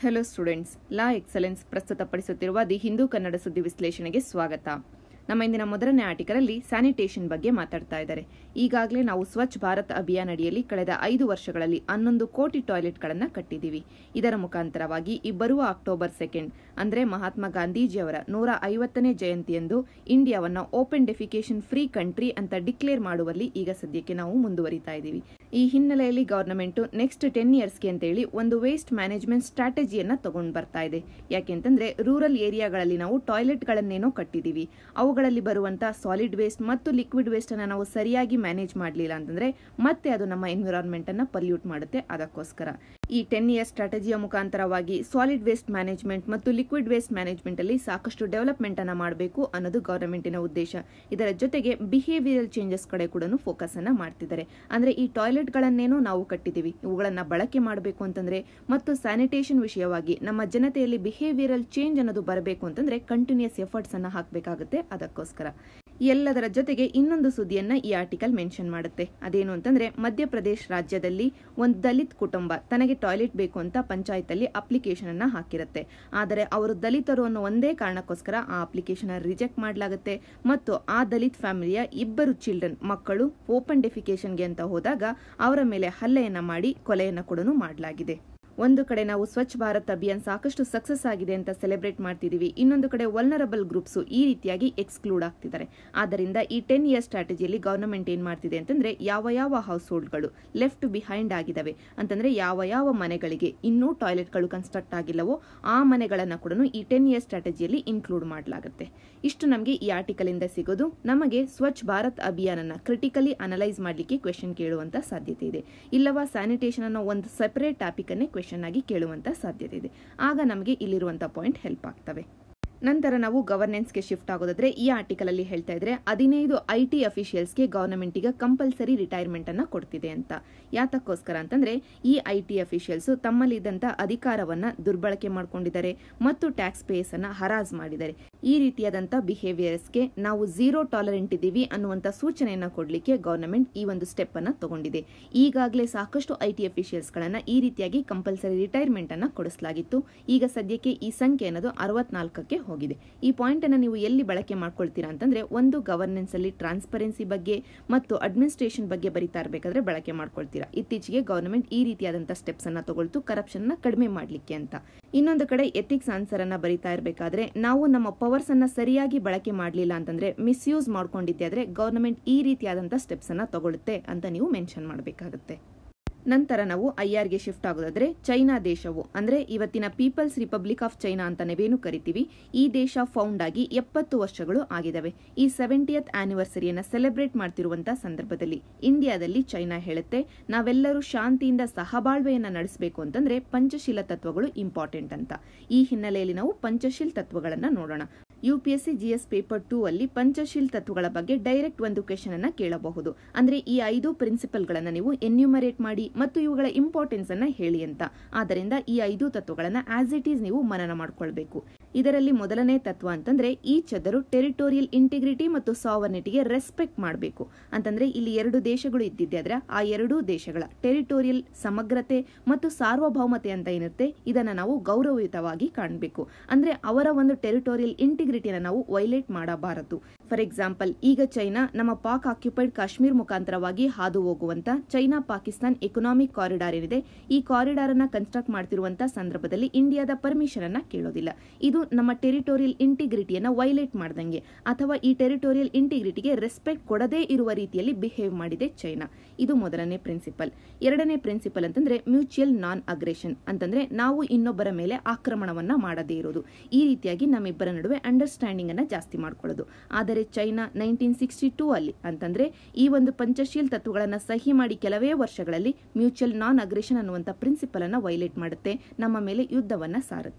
hello students law excellence ಪ್ರಸ್ತುತಪಡಿಸುತ್ತಿರುವ the Hindu Kannada ಸುದ್ದಿ ವಿಶ್ಲೇಷಣೆಗೆ ಸ್ವಾಗತ ನಮ್ಮ ಇಂದಿನ ಮೊದಲನೇ ಆರ್ಟಿಕಲಲ್ಲಿ ಸ್ಯಾನಿಟೇಷನ್ ಬಗ್ಗೆ ಮಾತಾಡ್ತಾ ಇದ್ದಾರೆ ಈಗಾಗಲೇ ನಾವು ಸ್ವಚ್ಛ ಭಾರತ್ ಅಭಿಯಾನ ಅಡಿಯಲ್ಲಿ ಕಳೆದ ಐದು ವರ್ಷಗಳಲ್ಲಿ ಹನ್ನೊಂದು ಕೋಟಿ ಟಾಯ್ಲೆಟ್ಗಳನ್ನು ಕಟ್ಟಿದ್ದೀವಿ ಇದರ ಮುಖಾಂತರವಾಗಿ ಈ ಬರುವ ಅಕ್ಟೋಬರ್ ಸೆಕೆಂಡ್ ಅಂದರೆ ಮಹಾತ್ಮ ಗಾಂಧೀಜಿಯವರ ನೂರ ಐವತ್ತನೇ ಜಯಂತಿಯಂದು ಇಂಡಿಯಾವನ್ನು ಓಪನ್ ಡೆಫಿಕೇಶನ್ ಫ್ರೀ ಕಂಟ್ರಿ ಅಂತ ಡಿಕ್ಲೇರ್ ಮಾಡುವಲ್ಲಿ ಈಗ ಸದ್ಯಕ್ಕೆ ನಾವು ಮುಂದುವರಿತಾ ಇದ್ದೀವಿ ಈ ಹಿನ್ನೆಲೆಯಲ್ಲಿ ಗವರ್ನಮೆಂಟ್ ನೆಕ್ಸ್ಟ್ ಟೆನ್ ಇಯರ್ಸ್ಗೆ ಅಂತೇಳಿ ಒಂದು ವೇಸ್ಟ್ ಮ್ಯಾನೇಜ್ಮೆಂಟ್ ಸ್ಟ್ರಾಟಜಿಯನ್ನ ತಗೊಂಡು ಬರ್ತಾ ಇದೆ ಯಾಕೆಂತಂದ್ರೆ ರೂರಲ್ ಏರಿಯಾಗಳಲ್ಲಿ ನಾವು ಟಾಯ್ಲೆಟ್ಗಳನ್ನೇನೋ ಕಟ್ಟಿದೀವಿ ಅವುಗಳಲ್ಲಿ ಬರುವಂತ ಸಾಲಿಡ್ ವೇಸ್ಟ್ ಮತ್ತು ಲಿಕ್ವಿಡ್ ವೇಸ್ಟ್ ಅನ್ನ ನಾವು ಸರಿಯಾಗಿ ಮ್ಯಾನೇಜ್ ಮಾಡಲಿಲ್ಲ ಅಂತಂದ್ರೆ ಮತ್ತೆ ಅದು ನಮ್ಮ ಎನ್ವಿರಾನ್ಮೆಂಟ್ ಅನ್ನ ಪಲ್ಯೂಟ್ ಮಾಡುತ್ತೆ ಅದಕ್ಕೋಸ್ಕರ ಈ ಟೆನ್ ಇಯರ್ ಸ್ಟ್ರಾಟಜಿಯ ಮುಖಾಂತರವಾಗಿ ಸಾಲಿಡ್ ವೇಸ್ಟ್ ಮ್ಯಾನೇಜ್ಮೆಂಟ್ ಮತ್ತು ಲಿಕ್ವಿಡ್ ವೇಸ್ಟ್ ಮ್ಯಾನೇಜ್ಮೆಂಟ್ ಅಲ್ಲಿ ಸಾಕಷ್ಟು ಡೆವಲಪ್ಮೆಂಟ್ ಅನ್ನ ಮಾಡಬೇಕು ಅನ್ನೋದು ಗವರ್ನಮೆಂಟಿನ ಉದ್ದೇಶ ಇದರ ಜೊತೆಗೆ ಬಿಹೇವಿಯರಲ್ ಚೇಂಜಸ್ ಕಡೆ ಕೂಡ ಫೋಕಸ್ ಅನ್ನ ಮಾಡ್ತಿದ್ದಾರೆ ಅಂದ್ರೆ ಈ ಟಾಯ್ಲೆಟ್ ಗಳನ್ನೇನೋ ನಾವು ಕಟ್ಟಿದ್ದೀವಿ ಇವುಗಳನ್ನ ಬಳಕೆ ಮಾಡಬೇಕು ಅಂತಂದ್ರೆ ಮತ್ತು ಸ್ಯಾನಿಟೇಷನ್ ವಿಷಯವಾಗಿ ನಮ್ಮ ಜನತೆಯಲ್ಲಿ ಬಿಹೇವಿಯರಲ್ ಚೇಂಜ್ ಅನ್ನೋದು ಬರಬೇಕು ಅಂತಂದ್ರೆ ಕಂಟಿನ್ಯೂಸ್ ಎಫರ್ಟ್ಸ್ ಅನ್ನ ಹಾಕಬೇಕಾಗುತ್ತೆ ಅದಕ್ಕೋಸ್ಕರ ಎಲ್ಲದರ ಜೊತೆಗೆ ಇನ್ನೊಂದು ಸುದ್ದಿಯನ್ನ ಈ ಆರ್ಟಿಕಲ್ ಮೆನ್ಷನ್ ಮಾಡುತ್ತೆ ಅದೇನು ಅಂತಂದ್ರೆ ಮಧ್ಯಪ್ರದೇಶ ರಾಜ್ಯದಲ್ಲಿ ಒಂದು ದಲಿತ್ ಕುಟುಂಬ ತನಗೆ ಟಾಯ್ಲೆಟ್ ಬೇಕು ಅಂತ ಪಂಚಾಯತ್ ಅಲ್ಲಿ ಅಪ್ಲಿಕೇಶನ್ ಅನ್ನ ಹಾಕಿರುತ್ತೆ ಆದರೆ ಅವರು ದಲಿತರು ಅನ್ನೋ ಒಂದೇ ಕಾರಣಕ್ಕೋಸ್ಕರ ಆ ಅಪ್ಲಿಕೇಶನ್ ರಿಜೆಕ್ಟ್ ಮಾಡಲಾಗುತ್ತೆ ಮತ್ತು ಆ ದಲಿತ್ ಫ್ಯಾಮಿಲಿಯ ಇಬ್ಬರು ಚಿಲ್ಡ್ರನ್ ಮಕ್ಕಳು ಓಪನ್ ಡೆಫಿಕೇಶನ್ಗೆ ಅಂತ ಹೋದಾಗ ಅವರ ಮೇಲೆ ಹಲ್ಲೆಯನ್ನ ಮಾಡಿ ಕೊಲೆಯನ್ನ ಕೂಡ ಮಾಡಲಾಗಿದೆ ಒಂದು ಕಡೆ ನಾವು ಸ್ವಚ್ಛ ಭಾರತ್ ಅಭಿಯಾನ್ ಸಾಕಷ್ಟು ಸಕ್ಸಸ್ ಆಗಿದೆ ಅಂತ ಸೆಲೆಬ್ರೇಟ್ ಮಾಡ್ತಿದೀವಿ ಇನ್ನೊಂದು ಕಡೆ ವಲ್ನರಬಲ್ ಗ್ರೂಪ್ಸ್ ಈ ರೀತಿಯಾಗಿ ಎಕ್ಸ್ಕ್ಲೂಡ್ ಆಗ್ತಿದ್ದಾರೆ ಆದ್ದರಿಂದ ಈ ಟೆನ್ ಇಯರ್ ಸ್ಟ್ರಾಟಜಿಯಲ್ಲಿ ಗವರ್ನಮೆಂಟ್ ಏನ್ ಮಾಡ್ತಿದೆ ಅಂತಂದ್ರೆ ಯಾವ ಯಾವ ಹೌಸ್ ಹೋಲ್ಡ್ಗಳು ಲೆಫ್ಟ್ ಬಿಹೈಂಡ್ ಆಗಿದಾವೆ ಅಂತಂದ್ರೆ ಯಾವ ಯಾವ ಮನೆಗಳಿಗೆ ಇನ್ನೂ ಟಾಯ್ಲೆಟ್ಗಳು ಕನ್ಸ್ಟ್ರಕ್ಟ್ ಆಗಿಲ್ಲವೋ ಆ ಮನೆಗಳನ್ನ ಕೂಡ ಈ ಟೆನ್ ಇಯರ್ ಸ್ಟ್ರಾಟಜಿಯಲ್ಲಿ ಇನ್ಕ್ಲೂಡ್ ಮಾಡಲಾಗುತ್ತೆ ಇಷ್ಟು ನಮಗೆ ಈ ಆರ್ಟಿಕಲ್ ಇಂದ ಸಿಗೋದು ನಮಗೆ ಸ್ವಚ್ಛ ಭಾರತ್ ಅಭಿಯಾನನ ಕ್ರಿಟಿಕಲಿ ಅನಲೈಸ್ ಮಾಡಲಿಕ್ಕೆ ಕ್ವೆಶನ್ ಕೇಳುವಂತ ಸಾಧ್ಯತೆ ಇದೆ ಇಲ್ಲವಾ ಸ್ಯಾನಿಟೇಷನ್ ಅನ್ನೋ ಒಂದು ಸೆಪರೇಟ್ ಟಾಪಿಕ್ ಅನ್ನೇ ಕ್ವೆಶನ್ ಆಗಿ ಕೇಳುವಂತ ಸಾಧ್ಯತೆ ಇದೆ ಆಗ ನಮಗೆ ಇಲ್ಲಿರುವಂತ ಪಾಯಿಂಟ್ ಹೆಲ್ಪ್ ಆಗ್ತವೆ ನಂತರ ನಾವು ಗವರ್ನೆನ್ಸ್ಗೆ ಶಿಫ್ಟ್ ಆಗೋದಾದ್ರೆ ಈ ಆರ್ಟಿಕಲ್ ಅಲ್ಲಿ ಹೇಳ್ತಾ ಇದ್ರೆ ಹದಿನೈದು ಐ ಟಿ ಅಫಿಷಿಯಲ್ಸ್ಗೆ ಗವರ್ನಮೆಂಟ್ ಈಗ ಕಂಪಲ್ಸರಿ ರಿಟೈರ್ಮೆಂಟ್ ಅನ್ನ ಕೊಡ್ತಿದೆ ಅಂತ ಯಾತಕ್ಕೋಸ್ಕರ ಅಂತಂದ್ರೆ ಈ ಐ ಟಿ ಅಫಿಷಿಯಲ್ಸ್ ತಮ್ಮಲ್ಲಿದ್ದಂತ ಅಧಿಕಾರವನ್ನ ದುರ್ಬಳಕೆ ಮಾಡ್ಕೊಂಡಿದ್ದಾರೆ ಮತ್ತು ಟ್ಯಾಕ್ಸ್ ಪೇಯರ್ಸ್ ಅನ್ನ ಹರಾಜ್ ಮಾಡಿದ್ದಾರೆ ಈ ರೀತಿಯಾದಂತ ಬಿಹೇವಿಯರ್ಸ್ಗೆ ನಾವು ಝೀರೋ ಟಾಲರೆಂಟ್ ಇದ್ದೀವಿ ಅನ್ನುವಂತ ಸೂಚನೆಯನ್ನ ಕೊಡ್ಲಿಕ್ಕೆ ಗವರ್ನಮೆಂಟ್ ಈ ಒಂದು ಸ್ಟೆಪ್ ಅನ್ನ ತಗೊಂಡಿದೆ ಈಗಾಗಲೇ ಸಾಕಷ್ಟು ಐ ಟಿ ಅಫಿಷಿಯಲ್ಸ್ ಗಳನ್ನ ಈ ರೀತಿಯಾಗಿ ಕಂಪಲ್ಸರಿ ರಿಟೈರ್ಮೆಂಟ್ ಅನ್ನ ಕೊಡಿಸಲಾಗಿತ್ತು ಈಗ ಸದ್ಯಕ್ಕೆ ಈ ಸಂಖ್ಯೆ ಅನ್ನೋದು ಅರವತ್ನಾಲ್ಕಕ್ಕೆ ಹೋಗಿದೆ ಈ ಪಾಯಿಂಟ್ ಅನ್ನ ನೀವು ಎಲ್ಲಿ ಬಳಕೆ ಮಾಡ್ಕೊಳ್ತೀರಾ ಅಂತಂದ್ರೆ ಒಂದು ಗವರ್ನೆನ್ಸ್ ಅಲ್ಲಿ ಟ್ರಾನ್ಸ್ಪರೆನ್ಸಿ ಬಗ್ಗೆ ಮತ್ತು ಅಡ್ಮಿನಿಸ್ಟ್ರೇಷನ್ ಬಗ್ಗೆ ಬರಿತಾ ಇರಬೇಕಾದ್ರೆ ಬಳಕೆ ಮಾಡ್ಕೊಳ್ತೀರಾ ಇತ್ತೀಚೆಗೆ ಗವರ್ನಮೆಂಟ್ ಈ ರೀತಿಯಾದಂತಹ ಸ್ಟೆಪ್ಸ್ ಅನ್ನ ತಗೊಳ್ತು ಕರಪ್ಷನ್ ನ ಕಡಿಮೆ ಮಾಡ್ಲಿಕ್ಕೆ ಅಂತ ಇನ್ನೊಂದು ಕಡೆ ಎಥಿಕ್ಸ್ ಆನ್ಸರ್ ಅನ್ನ ಬರಿತಾ ಇರಬೇಕಾದ್ರೆ ನಾವು ನಮ್ಮ ಪವರ್ಸ್ ಅನ್ನ ಸರಿಯಾಗಿ ಬಳಕೆ ಮಾಡಲಿಲ್ಲ ಅಂತಂದ್ರೆ ಮಿಸ್ಯೂಸ್ ಮಾಡ್ಕೊಂಡಿದ್ದೆ ಆದ್ರೆ ಗವರ್ನಮೆಂಟ್ ಈ ರೀತಿಯಾದಂತಹ ಸ್ಟೆಪ್ಸ್ ಅನ್ನ ತಗೊಳುತ್ತೆ ಅಂತ ನೀವು ಮೆನ್ಷನ್ ಮಾಡಬೇಕಾಗುತ್ತೆ ನಂತರ ನಾವು ಐಆರ್ಗೆ ಶಿಫ್ಟ್ ಆಗೋದಾದ್ರೆ ಚೈನಾ ದೇಶವು ಅಂದ್ರೆ ಇವತ್ತಿನ ಪೀಪಲ್ಸ್ ರಿಪಬ್ಲಿಕ್ ಆಫ್ ಚೈನಾ ಅಂತ ನಾವೇನು ಕರಿತೀವಿ ಈ ದೇಶ ಫೌಂಡ್ ಆಗಿ ಎಪ್ಪತ್ತು ವರ್ಷಗಳು ಆಗಿದಾವೆ ಈ ಸೆವೆಂಟಿಯತ್ ಆನಿವರ್ಸರಿಯನ್ನ ಸೆಲೆಬ್ರೇಟ್ ಮಾಡ್ತಿರುವಂತಹ ಸಂದರ್ಭದಲ್ಲಿ ಇಂಡಿಯಾದಲ್ಲಿ ಚೈನಾ ಹೇಳುತ್ತೆ ನಾವೆಲ್ಲರೂ ಶಾಂತಿಯಿಂದ ಸಹಬಾಳ್ವೆಯನ್ನ ನಡೆಸಬೇಕು ಅಂತಂದ್ರೆ ಪಂಚಶೀಲ ತತ್ವಗಳು ಇಂಪಾರ್ಟೆಂಟ್ ಅಂತ ಈ ಹಿನ್ನೆಲೆಯಲ್ಲಿ ನಾವು ಪಂಚಶೀಲ್ ತತ್ವಗಳನ್ನ ನೋಡೋಣ ಯುಪಿಎಸ್ಸಿ ಜಿಎಸ್ ಪೇಪರ್ ಟೂ ಅಲ್ಲಿ ಪಂಚಶೀಲ್ ತತ್ವಗಳ ಬಗ್ಗೆ ಡೈರೆಕ್ಟ್ ಒಂದು ಕ್ವೆಶನ್ ಅನ್ನ ಕೇಳಬಹುದು ಅಂದ್ರೆ ಈ ಐದು ಪ್ರಿನ್ಸಿಪಲ್ ಗಳನ್ನ ನೀವು ಎನ್ಯೂಮರೇಟ್ ಮಾಡಿ ಮತ್ತು ಇವುಗಳ ಇಂಪಾರ್ಟೆನ್ಸ್ ಅನ್ನ ಹೇಳಿ ಅಂತ ಆದ್ದರಿಂದ ಈ ಐದು ತತ್ವಗಳನ್ನ ಆಸ್ ಇಟ್ ಈಸ್ ನೀವು ಮನನ ಮಾಡ್ಕೊಳ್ಬೇಕು ಇದರಲ್ಲಿ ಮೊದಲನೇ ತತ್ವ ಅಂತಂದ್ರೆ ಈ ಚದರು ಟೆರಿಟೋರಿಯಲ್ ಇಂಟಿಗ್ರಿಟಿ ಮತ್ತು ಸಾವರ್ನಿಟಿಗೆ ರೆಸ್ಪೆಕ್ಟ್ ಮಾಡಬೇಕು ಅಂತಂದ್ರೆ ಇಲ್ಲಿ ಎರಡು ದೇಶಗಳು ಇದ್ದಿದ್ದೆ ಆದ್ರೆ ಆ ಎರಡೂ ದೇಶಗಳ ಟೆರಿಟೋರಿಯಲ್ ಸಮಗ್ರತೆ ಮತ್ತು ಸಾರ್ವಭೌಮತೆ ಅಂತ ಏನಿರುತ್ತೆ ಇದನ್ನ ನಾವು ಗೌರವಯುತವಾಗಿ ಕಾಣಬೇಕು ಅಂದ್ರೆ ಅವರ ಒಂದು ಟೆರಿಟೋರಿಯಲ್ ಇಂಟಿಗ್ರಿಟಿನ ನಾವು ವೈಲೇಟ್ ಮಾಡಬಾರದು ಫಾರ್ ಎಕ್ಸಾಂಪಲ್ ಈಗ ಚೈನಾ ನಮ್ಮ ಪಾಕ್ ಆಕ್ಯುಪೈಡ್ ಕಾಶ್ಮೀರ್ ಮುಖಾಂತರವಾಗಿ ಹಾದು ಹೋಗುವಂತ ಚೈನಾ ಪಾಕಿಸ್ತಾನ್ ಎಕನಾಮಿಕ್ ಕಾರಿಡಾರ್ ಏನಿದೆ ಈ ಕಾರಿಡಾರ್ ಅನ್ನ ಕನ್ಸ್ಟ್ರಕ್ಟ್ ಮಾಡ್ತಿರುವಂತಹ ಸಂದರ್ಭದಲ್ಲಿ ಇಂಡಿಯಾದ ಪರ್ಮಿಷನ್ ಅನ್ನ ಕೇಳೋದಿಲ್ಲ ಇದು ನಮ್ಮ ಟೆರಿಟೋರಿಯಲ್ ಇಂಟಿಗ್ರಿಟಿಯನ್ನ ವೈಲೇಟ್ ಮಾಡ್ದಂಗೆ ಅಥವಾ ಈ ಟೆರಿಟೋರಿಯಲ್ ಇಂಟಿಗ್ರಿಟಿಗೆ ರೆಸ್ಪೆಕ್ಟ್ ಕೊಡದೇ ಇರುವ ರೀತಿಯಲ್ಲಿ ಬಿಹೇವ್ ಮಾಡಿದೆ ಚೈನಾ ಇದು ಮೊದಲನೇ ಪ್ರಿನ್ಸಿಪಲ್ ಎರಡನೇ ಪ್ರಿನ್ಸಿಪಲ್ ಅಂತಂದ್ರೆ ಮ್ಯೂಚುವಲ್ ನಾನ್ ಅಗ್ರೆಷನ್ ಅಂತಂದ್ರೆ ನಾವು ಇನ್ನೊಬ್ಬರ ಮೇಲೆ ಆಕ್ರಮಣವನ್ನ ಮಾಡದೇ ಇರೋದು ಈ ರೀತಿಯಾಗಿ ನಮ್ಮಿಬ್ಬರ ನಡುವೆ ಅಂಡರ್ಸ್ಟ್ಯಾಂಡಿಂಗ್ ಅನ್ನ ಜಾಸ್ತಿ ಮಾಡ್ಕೊಳ್ಳೋದು ಆದರೆ ಚೈನಾ ನೈನ್ಟೀನ್ ಸಿಕ್ಸ್ಟಿ ಟೂ ಅಲ್ಲಿ ಅಂತಂದ್ರೆ ಈ ಒಂದು ಪಂಚಶೀಲ್ ತತ್ವಗಳನ್ನ ಸಹಿ ಮಾಡಿ ಕೆಲವೇ ವರ್ಷಗಳಲ್ಲಿ ಮ್ಯೂಚುವಲ್ ನಾನ್ ಅಗ್ರೆಷನ್ ಅನ್ನುವಂಥ ಪ್ರಿನ್ಸಿಪಲ್ ಅನ್ನ ವೈಲೇಟ್ ಮಾಡುತ್ತೆ ನಮ್ಮ ಮೇಲೆ ಯುದ್ಧವನ್ನ ಸಾರುತ್ತೆ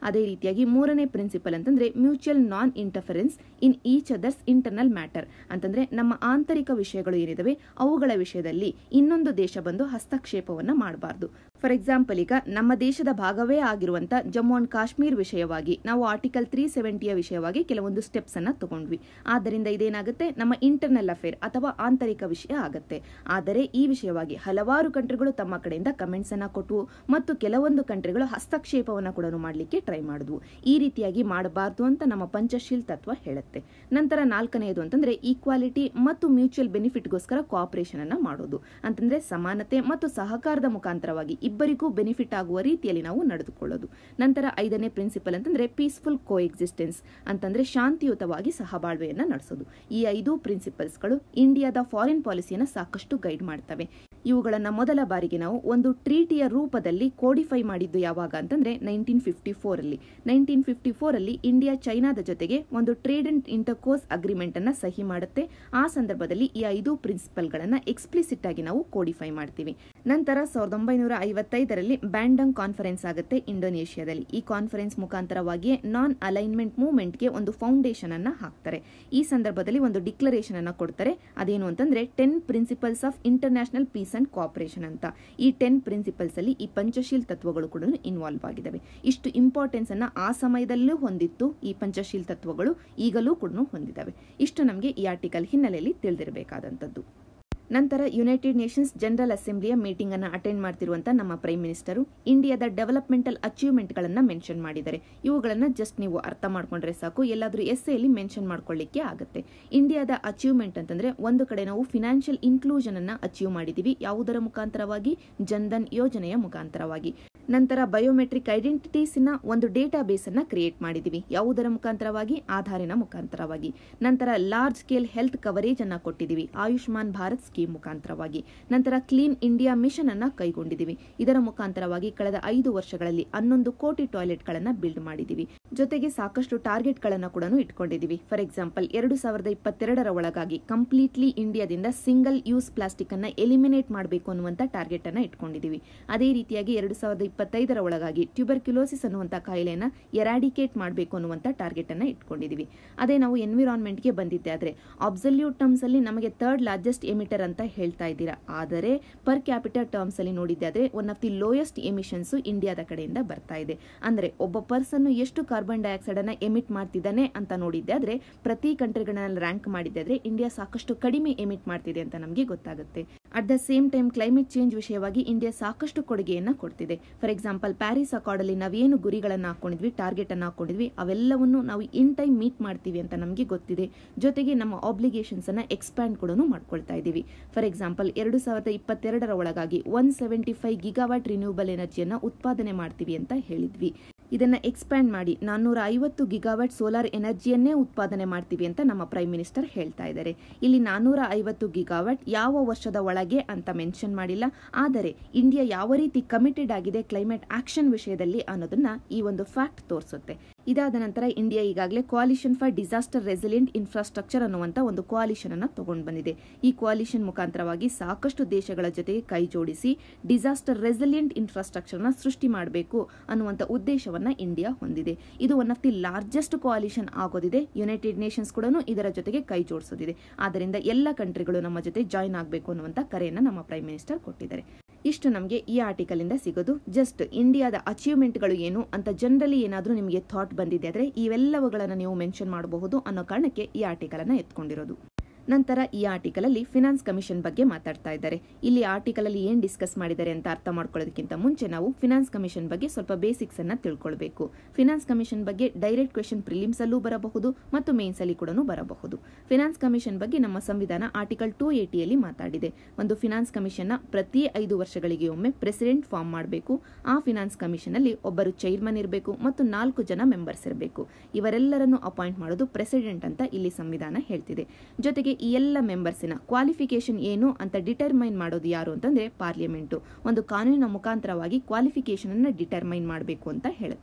ಅದೇ ರೀತಿಯಾಗಿ ಮೂರನೇ ಪ್ರಿನ್ಸಿಪಲ್ ಅಂತಂದ್ರೆ mutual non interference in each other's internal matter ಅಂತಂದ್ರೆ ನಮ್ಮ ಆಂತರಿಕ ವಿಷಯಗಳು ಏನಿದಾವೆ ಅವುಗಳ ವಿಷಯದಲ್ಲಿ ಇನ್ನೊಂದು ದೇಶ ಬಂದು ಹಸ್ತಕ್ಷೇಪವನ್ನ ಮಾಡಬಾರದು ಫಾರ್ ಎಕ್ಸಾಂಪಲ್ ಈಗ ನಮ್ಮ ದೇಶದ ಭಾಗವೇ ಆಗಿರುವಂತ ಜಮ್ಮು ಅಂಡ್ ಕಾಶ್ಮೀರ್ ವಿಷಯವಾಗಿ ನಾವು ಆರ್ಟಿಕಲ್ ತ್ರೀ ಸೆವೆಂಟಿಯ ವಿಷಯವಾಗಿ ಕೆಲವೊಂದು ಸ್ಟೆಪ್ಸ್ ಅನ್ನ ತಗೊಂಡ್ವಿ ಆದ್ದರಿಂದ ಇದೇನಾಗುತ್ತೆ ನಮ್ಮ ಇಂಟರ್ನಲ್ ಅಫೇರ್ ಅಥವಾ ಆಂತರಿಕ ವಿಷಯ ಆಗುತ್ತೆ ಆದರೆ ಈ ವಿಷಯವಾಗಿ ಹಲವಾರು ಕಂಟ್ರಿಗಳು ತಮ್ಮ ಕಡೆಯಿಂದ ಕಮೆಂಟ್ಸ್ ಅನ್ನ ಕೊಟ್ಟವು ಮತ್ತು ಕೆಲವೊಂದು ಕಂಟ್ರಿಗಳು ಹಸ್ತಕ್ಷೇಪವನ್ನ ಕೂಡ ಮಾಡಲಿಕ್ಕೆ ಟ್ರೈ ಮಾಡಿದ್ವು ಈ ರೀತಿಯಾಗಿ ಮಾಡಬಾರದು ಅಂತ ನಮ್ಮ ಪಂಚಶೀಲ್ ತತ್ವ ಹೇಳುತ್ತೆ ನಂತರ ನಾಲ್ಕನೆಯದು ಅಂತಂದ್ರೆ ಈಕ್ವಾಲಿಟಿ ಮತ್ತು ಮ್ಯೂಚುವಲ್ ಬೆನಿಫಿಟ್ಗೋಸ್ಕರ ಕೋಆಪರೇಷನ್ ಅನ್ನ ಮಾಡೋದು ಅಂತಂದ್ರೆ ಸಮಾನತೆ ಮತ್ತು ಸಹಕಾರದ ಮುಖಾಂತರವಾಗಿ ಇಬ್ಬರಿಗೂ ಬೆನಿಫಿಟ್ ಆಗುವ ರೀತಿಯಲ್ಲಿ ನಾವು ನಡೆದುಕೊಳ್ಳೋದು ನಂತರ ಐದನೇ ಪ್ರಿನ್ಸಿಪಲ್ ಅಂತಂದ್ರೆ ಪೀಸ್ಫುಲ್ ಕೋ ಎಕ್ಸಿಸ್ಟೆನ್ಸ್ ಅಂತಂದ್ರೆ ಶಾಂತಿಯುತವಾಗಿ ಸಹಬಾಳ್ವೆಯನ್ನ ನಡೆಸೋದು ಈ ಐದು ಪ್ರಿನ್ಸಿಪಲ್ಸ್ಗಳು ಇಂಡಿಯಾದ ಫಾರಿನ್ ಪಾಲಿಸಿಯನ್ನ ಸಾಕಷ್ಟು ಗೈಡ್ ಮಾಡ್ತವೆ ಇವುಗಳನ್ನ ಮೊದಲ ಬಾರಿಗೆ ನಾವು ಒಂದು ಟ್ರೀಟಿಯ ರೂಪದಲ್ಲಿ ಕೋಡಿಫೈ ಮಾಡಿದ್ದು ಯಾವಾಗ ಅಂತಂದ್ರೆ ನೈನ್ಟೀನ್ ಫಿಫ್ಟಿ ಫೋರ್ ಅಲ್ಲಿ ನೈನ್ಟೀನ್ ಫಿಫ್ಟಿ ಫೋರ್ ಅಲ್ಲಿ ಇಂಡಿಯಾ ಚೈನಾದ ಜೊತೆಗೆ ಒಂದು ಟ್ರೇಡ್ ಅಂಡ್ ಇಂಟರ್ಕೋರ್ಸ್ ಅಗ್ರಿಮೆಂಟ್ ಅನ್ನ ಸಹಿ ಮಾಡುತ್ತೆ ಆ ಸಂದರ್ಭದಲ್ಲಿ ಈ ಐದು ಪ್ರಿನ್ಸಿಪಲ್ಗಳನ್ನ ಎಕ್ಸ್ಪ್ಲಿಸಿಟ್ ಆಗಿ ನಾವು ಕೋಡಿಫೈ ಮಾಡ್ತೀವಿ ನಂತರ ಸಾವಿರದ ಒಂಬೈನೂರ ಐವತ್ತೈದರಲ್ಲಿ ಬ್ಯಾಂಡಂಗ್ ಕಾನ್ಫರೆನ್ಸ್ ಆಗುತ್ತೆ ಇಂಡೋನೇಷ್ಯಾದಲ್ಲಿ ಈ ಕಾನ್ಫರೆನ್ಸ್ ಮುಖಾಂತರವಾಗಿಯೇ ನಾನ್ ಅಲೈನ್ಮೆಂಟ್ ಮೂವ್ಮೆಂಟ್ಗೆ ಒಂದು ಫೌಂಡೇಶನ್ ಅನ್ನ ಹಾಕ್ತಾರೆ ಈ ಸಂದರ್ಭದಲ್ಲಿ ಒಂದು ಡಿಕ್ಲರೇಷನ್ ಅನ್ನ ಕೊಡ್ತಾರೆ ಅದೇನು ಅಂತಂದ್ರೆ ten principles of international peace and cooperation ಅಂತ ಈ ಟೆನ್ ಪ್ರಿನ್ಸಿಪಲ್ಸ್ ಅಲ್ಲಿ ಈ ಪಂಚಶೀಲ್ ತತ್ವಗಳು ಕೂಡ ಇನ್ವಾಲ್ವ್ ಆಗಿದ್ದಾವೆ ಇಷ್ಟು ಇಂಪಾರ್ಟೆನ್ಸ್ ಅನ್ನ ಆ ಸಮಯದಲ್ಲೂ ಹೊಂದಿತ್ತು ಈ ಪಂಚಶೀಲ್ ತತ್ವಗಳು ಈಗಲೂ ಕೂಡ ಹೊಂದಿದ್ದಾವೆ ಇಷ್ಟು ನಮಗೆ ಈ ಆರ್ಟಿಕಲ್ ಹಿನ್ನೆಲೆಯಲ್ಲಿ ತಿಳಿದಿರಬೇಕಾದಂಥದ್ದು ನಂತರ ಯುನೈಟೆಡ್ ನೇಷನ್ಸ್ ಜನರಲ್ ಅಸೆಂಬ್ಲಿಯ ಮೀಟಿಂಗ್ ಅನ್ನು ಅಟೆಂಡ್ ಮಾಡ್ತಿರುವಂತ ನಮ್ಮ ಪ್ರೈಮ್ ಮಿನಿಸ್ಟರು ಇಂಡಿಯಾದ ಡೆವಲಪ್ಮೆಂಟಲ್ ಅಚೀವ್ಮೆಂಟ್ ಗಳನ್ನ ಮೆನ್ಷನ್ ಮಾಡಿದ್ದಾರೆ ಇವುಗಳನ್ನ ಜಸ್ಟ್ ನೀವು ಅರ್ಥ ಮಾಡ್ಕೊಂಡ್ರೆ ಸಾಕು ಎಲ್ಲಾದ್ರೂ ಎಸ್ಸೆಯಲ್ಲಿ ಮೆನ್ಷನ್ ಮಾಡ್ಕೊಳ್ಳಿಕ್ಕೆ ಆಗುತ್ತೆ ಇಂಡಿಯಾದ ಅಚೀವ್ಮೆಂಟ್ ಅಂತಂದ್ರೆ ಒಂದು ಕಡೆ ನಾವು ಫಿನಾನ್ಷಿಯಲ್ ಇನ್ಕ್ಲೂಷನ್ ಅನ್ನ ಅಚೀವ್ ಮಾಡಿದೀವಿ ಯಾವುದರ ಮುಖಾಂತರವಾಗಿ ಜನ್ಧನ್ ಯೋಜನೆಯ ಮುಖಾಂತರವಾಗಿ ನಂತರ ಬಯೋಮೆಟ್ರಿಕ್ ಐಡೆಂಟಿಟೀಸ್ ನ ಒಂದು ಡೇಟಾ ಬೇಸ್ ಅನ್ನ ಕ್ರಿಯೇಟ್ ಮಾಡಿದೀವಿ ಯಾವುದರ ಮುಖಾಂತರವಾಗಿ ಆಧಾರಿನ ಮುಖಾಂತರವಾಗಿ ನಂತರ ಲಾರ್ಜ್ ಸ್ಕೇಲ್ ಹೆಲ್ತ್ ಕವರೇಜ್ ಅನ್ನ ಕೊಟ್ಟಿದ್ದೀವಿ ಆಯುಷ್ಮಾನ್ ಭಾರತ್ ಸ್ಕೀಮ್ ಮುಖಾಂತರವಾಗಿ ನಂತರ ಕ್ಲೀನ್ ಇಂಡಿಯಾ ಮಿಷನ್ ಅನ್ನ ಕೈಗೊಂಡಿದ್ದೀವಿ ಇದರ ಮುಖಾಂತರವಾಗಿ ಕಳೆದ ಐದು ವರ್ಷಗಳಲ್ಲಿ ಹನ್ನೊಂದು ಕೋಟಿ ಟಾಯ್ಲೆಟ್ ಗಳನ್ನ ಬಿಲ್ಡ್ ಮಾಡಿದೀವಿ ಜೊತೆಗೆ ಸಾಕಷ್ಟು ಟಾರ್ಗೆಟ್ ಗಳನ್ನ ಕೂಡ ಇಟ್ಕೊಂಡಿದ್ದೀವಿ ಫಾರ್ ಎಕ್ಸಾಂಪಲ್ ಎರಡು ಸಾವಿರದ ಇಪ್ಪತ್ತೆರಡರ ಒಳಗಾಗಿ ಕಂಪ್ಲೀಟ್ಲಿ ಇಂಡಿಯಾದಿಂದ ಸಿಂಗಲ್ ಯೂಸ್ ಪ್ಲಾಸ್ಟಿಕ್ ಅನ್ನ ಎಲಿಮಿನೇಟ್ ಮಾಡಬೇಕು ಅನ್ನುವಂತ ಟಾರ್ಗೆಟ್ ಅನ್ನ ಇಟ್ಕೊಂಡಿದ್ದೀವಿ ಅದೇ ರೀತಿಯಾಗಿ ಎರಡು ಸಾವಿರದ ಇಪ್ಪತ್ತೈದರ ಒಳಗಾಗಿ ಟ್ಯೂಬರ್ಕ್ಯುಲೋಸಿಸ್ ಅನ್ನುವಂಥ ಕಾಯಿಲೆಯನ್ನ ಎರಾಡಿಕೇಟ್ ಮಾಡಬೇಕು ಅನ್ನುವಂಥ ಟಾರ್ಗೆಟ್ ಅನ್ನ ಇಟ್ಕೊಂಡಿದ್ದೀವಿ ಅದೇ ನಾವು ಎನ್ವಿರಾನ್ಮೆಂಟ್ಗೆ ಬಂದಿದ್ದೆ ಆದ್ರೆ ಅಬ್ಸಲ್ಯೂಟ್ ಟರ್ಮ್ಸ್ ಅಲ್ಲಿ ನಮಗೆ ಥರ್ಡ್ ಲಾರ್ಜೆಸ್ಟ್ ಎಮಿಟರ್ ಅಂತ ಹೇಳ್ತಾ ಇದ್ದೀರಾ ಆದರೆ ಪರ್ ಕ್ಯಾಪಿಟಲ್ ಟರ್ಮ್ಸ್ ಅಲ್ಲಿ ನೋಡಿದ್ದೆ ಆದ್ರೆ one of the lowest emissions ಇಂಡಿಯಾದ ಕಡೆಯಿಂದ ಬರ್ತಾ ಇದೆ ಅಂದ್ರೆ ಒಬ್ಬ ಪರ್ಸನ್ ಎಷ್ಟು ಕಾರ್ಬನ್ ಡೈಆಕ್ಸೈಡ್ ಅನ್ನ ಎಮಿಟ್ ಮಾಡ್ತಿದ್ದಾನೆ ಅಂತ ನೋಡಿದ್ದೆ ಆದ್ರೆ ಪ್ರತಿ ಕಂಟ್ರಿಗಳನ್ನ ರ್ಯಾಂಕ್ ಮಾಡಿದ್ದೆ ಆದ್ರೆ ಇಂಡಿಯಾ ಸಾಕಷ್ಟು ಕಡಿಮೆ ಎಮಿಟ್ ಮಾಡ್ತಿದೆ ಅಂತ ನಮಗೆ ಗೊತ್ತಾಗುತ್ತೆ at the same time climate change ವಿಷಯವಾಗಿ ಇಂಡಿಯಾ ಸಾಕಷ್ಟು ಕೊಡುಗೆಯನ್ನ ಕೊಡ್ತಿದೆ ಫಾರ್ ಎಕ್ಸಾಂಪಲ್ ಪ್ಯಾರಿಸ್ ಅಕಾರ್ಡ್ ಅಲ್ಲಿ ನಾವೇನು ಗುರಿಗಳನ್ನ ಹಾಕೊಂಡಿದ್ವಿ ಟಾರ್ಗೆಟ್ ಅನ್ನ ಹಾಕೊಂಡಿದ್ವಿ ಅವೆಲ್ಲವನ್ನು ನಾವು ಇನ್ ಟೈಮ್ ಮೀಟ್ ಮಾಡ್ತೀವಿ ಅಂತ ನಮಗೆ ಗೊತ್ತಿದೆ ಜೊತೆಗೆ ನಮ್ಮ ಆಬ್ಲಿಗೇಷನ್ಸ್ ಅನ್ನ ಎಕ್ಸ್ಪ್ಯಾಂಡ್ ಕೂಡ ಮಾಡ್ಕೊಳ್ತಾ ಇದ್ದೀವಿ ಫಾರ್ ಎಕ್ಸಾಂಪಲ್ ಎರಡು ಸಾವಿರದ ಇಪ್ಪತ್ತೆರಡರ ಒಳಗಾಗಿ one seventy five gigawatt renewable ಎನರ್ಜಿಯನ್ನ ಉತ್ಪಾದನೆ ಮಾಡ್ತೀವಿ ಅಂತ ಹೇಳಿದ್ವಿ ಇದನ್ನ ಎಕ್ಸ್ಪ್ಯಾಂಡ್ ಮಾಡಿ ನಾನ್ನೂರ ಐವತ್ತು ಗಿಗಾವಾಟ್ ಸೋಲಾರ್ ಎನರ್ಜಿಯನ್ನೇ ಉತ್ಪಾದನೆ ಮಾಡ್ತೀವಿ ಅಂತ ನಮ್ಮ ಪ್ರೈಮ್ ಮಿನಿಸ್ಟರ್ ಹೇಳ್ತಾ ಇದ್ದಾರೆ ಇಲ್ಲಿ ನಾನ್ನೂರ ಐವತ್ತು ಗಿಗಾವಾಟ್ ಯಾವ ವರ್ಷದ ಒಳಗೆ ಅಂತ ಮೆನ್ಷನ್ ಮಾಡಿಲ್ಲ ಆದರೆ ಇಂಡಿಯಾ ಯಾವ ರೀತಿ ಕಮಿಟೆಡ್ ಆಗಿದೆ ಕ್ಲೈಮೇಟ್ ಆಕ್ಷನ್ ವಿಷಯದಲ್ಲಿ ಅನ್ನೋದನ್ನ ಈ ಒಂದು ಫ್ಯಾಕ್ಟ್ ತೋರಿಸುತ್ತೆ ಇದಾದ ನಂತರ ಇಂಡಿಯಾ ಈಗಾಗಲೇ coalition for disaster resilient infrastructure ಅನ್ನುವಂತ ಒಂದು ಕೋಲಿಷನ್ ಅನ್ನ ತಗೊಂಡು ಬಂದಿದೆ ಈ ಕೋಲಿಷನ್ ಮುಖಾಂತರವಾಗಿ ಸಾಕಷ್ಟು ದೇಶಗಳ ಜೊತೆಗೆ ಕೈ ಜೋಡಿಸಿ ಡಿಸಾಸ್ಟರ್ ರೆಸಿಲಿಯಂಟ್ ಇನ್ಫ್ರಾಸ್ಟ್ರಕ್ಚರ್ ನ ಸೃಷ್ಟಿ ಮಾಡಬೇಕು ಅನ್ನುವಂತ ಉದ್ದೇಶವನ್ನ ಇಂಡಿಯಾ ಹೊಂದಿದೆ ಇದು one of the largest coalition ಆಗೋದಿದೆ ಯುನೈಟೆಡ್ ನೇಷನ್ಸ್ ಕೂಡ ಇದರ ಜೊತೆಗೆ ಕೈ ಜೋಡಿಸೋದಿದೆ ಆದ್ದರಿಂದ ಎಲ್ಲ ಕಂಟ್ರಿಗಳು ನಮ್ಮ ಜೊತೆ ಜಾಯಿನ್ ಆಗಬೇಕು ಅನ್ನುವಂತ ಕರೆಯನ್ನ ನಮ್ಮ ಪ್ರೈಮ್ ಮಿನಿಸ್ಟರ್ ಕೊಟ್ಟಿದ್ದಾರೆ ಇಷ್ಟು ನಮಗೆ ಈ ಆರ್ಟಿಕಲ್ ಇಂದ ಸಿಗೋದು ಜಸ್ಟ್ ಇಂಡಿಯಾದ ಅಚೀವ್ಮೆಂಟ್ಗಳು ಏನು ಅಂತ ಜನರಲಿ ಏನಾದರೂ ನಿಮಗೆ ಥಾಟ್ ಬಂದಿದೆ ಆದರೆ ಇವೆಲ್ಲವುಗಳನ್ನು ನೀವು ಮೆನ್ಷನ್ ಮಾಡಬಹುದು ಅನ್ನೋ ಕಾರಣಕ್ಕೆ ಈ ಆರ್ಟಿಕಲ್ ಅನ್ನ ಎತ್ಕೊಂಡಿರೋದು ನಂತರ ಈ ಆರ್ಟಿಕಲ್ ಅಲ್ಲಿ ಫಿನಾನ್ಸ್ ಕಮಿಷನ್ ಬಗ್ಗೆ ಮಾತಾಡ್ತಾ ಇದ್ದಾರೆ ಇಲ್ಲಿ ಆರ್ಟಿಕಲ್ ಅಲ್ಲಿ ಏನ್ ಡಿಸ್ಕಸ್ ಮಾಡಿದ್ದಾರೆ ಅಂತ ಅರ್ಥ ಮಾಡ್ಕೊಳ್ಳೋದಕ್ಕಿಂತ ಮುಂಚೆ ನಾವು ಫಿನಾನ್ಸ್ ಕಮಿಷನ್ ಬಗ್ಗೆ ಸ್ವಲ್ಪ ಬೇಸಿಕ್ಸ್ ಅನ್ನ ತಿಳ್ಕೊಳ್ಬೇಕು ಫಿನಾನ್ಸ್ ಕಮಿಷನ್ ಬಗ್ಗೆ ಡೈರೆಕ್ಟ್ ಕ್ವೆಶನ್ ಪ್ರಿಲಿಮ್ಸ್ ಅಲ್ಲೂ ಬರಬಹುದು ಮತ್ತು ಮೇನ್ಸ್ ಅಲ್ಲಿ ಕೂಡ ಬರಬಹುದು ಫಿನಾನ್ಸ್ ಕಮಿಷನ್ ಬಗ್ಗೆ ನಮ್ಮ ಸಂವಿಧಾನ ಆರ್ಟಿಕಲ್ ಟೂ ಏಟಿಯಲ್ಲಿ ಮಾತಾಡಿದೆ ಒಂದು ಫಿನಾನ್ಸ್ ಕಮಿಷನ್ ನ ಪ್ರತಿ ಐದು ವರ್ಷಗಳಿಗೆ ಒಮ್ಮೆ ಪ್ರೆಸಿಡೆಂಟ್ ಫಾರ್ಮ್ ಮಾಡಬೇಕು ಆ ಫಿನಾನ್ಸ್ ಕಮಿಷನ್ ಅಲ್ಲಿ ಒಬ್ಬರು ಚೈರ್ಮನ್ ಇರಬೇಕು ಮತ್ತು ನಾಲ್ಕು ಜನ ಮೆಂಬರ್ಸ್ ಇರಬೇಕು ಇವರೆಲ್ಲರನ್ನು ಅಪಾಯಿಂಟ್ ಮಾಡೋದು ಪ್ರೆಸಿಡೆಂಟ್ ಅಂತ ಇಲ್ಲಿ ಸಂವಿಧಾನ ಹೇಳ್ತಿದೆ ಜೊತೆಗೆ ಈ ಎಲ್ಲ ಮೆಂಬರ್ಸಿನ ಕ್ವಾಲಿಫಿಕೇಶನ್ ಏನು ಅಂತ ಡಿಟರ್ಮೈನ್ ಮಾಡೋದು ಯಾರು ಅಂತಂದ್ರೆ ಪಾರ್ಲಿಮೆಂಟು ಒಂದು ಕಾನೂನಿನ ಮುಖಾಂತರವಾಗಿ ಕ್ವಾಲಿಫಿಕೇಶನ್ ಅನ್ನ ಡಿಟರ್ಮೈನ್ ಮಾಡಬೇಕು ಅಂತ ಹೇಳುತ್ತೆ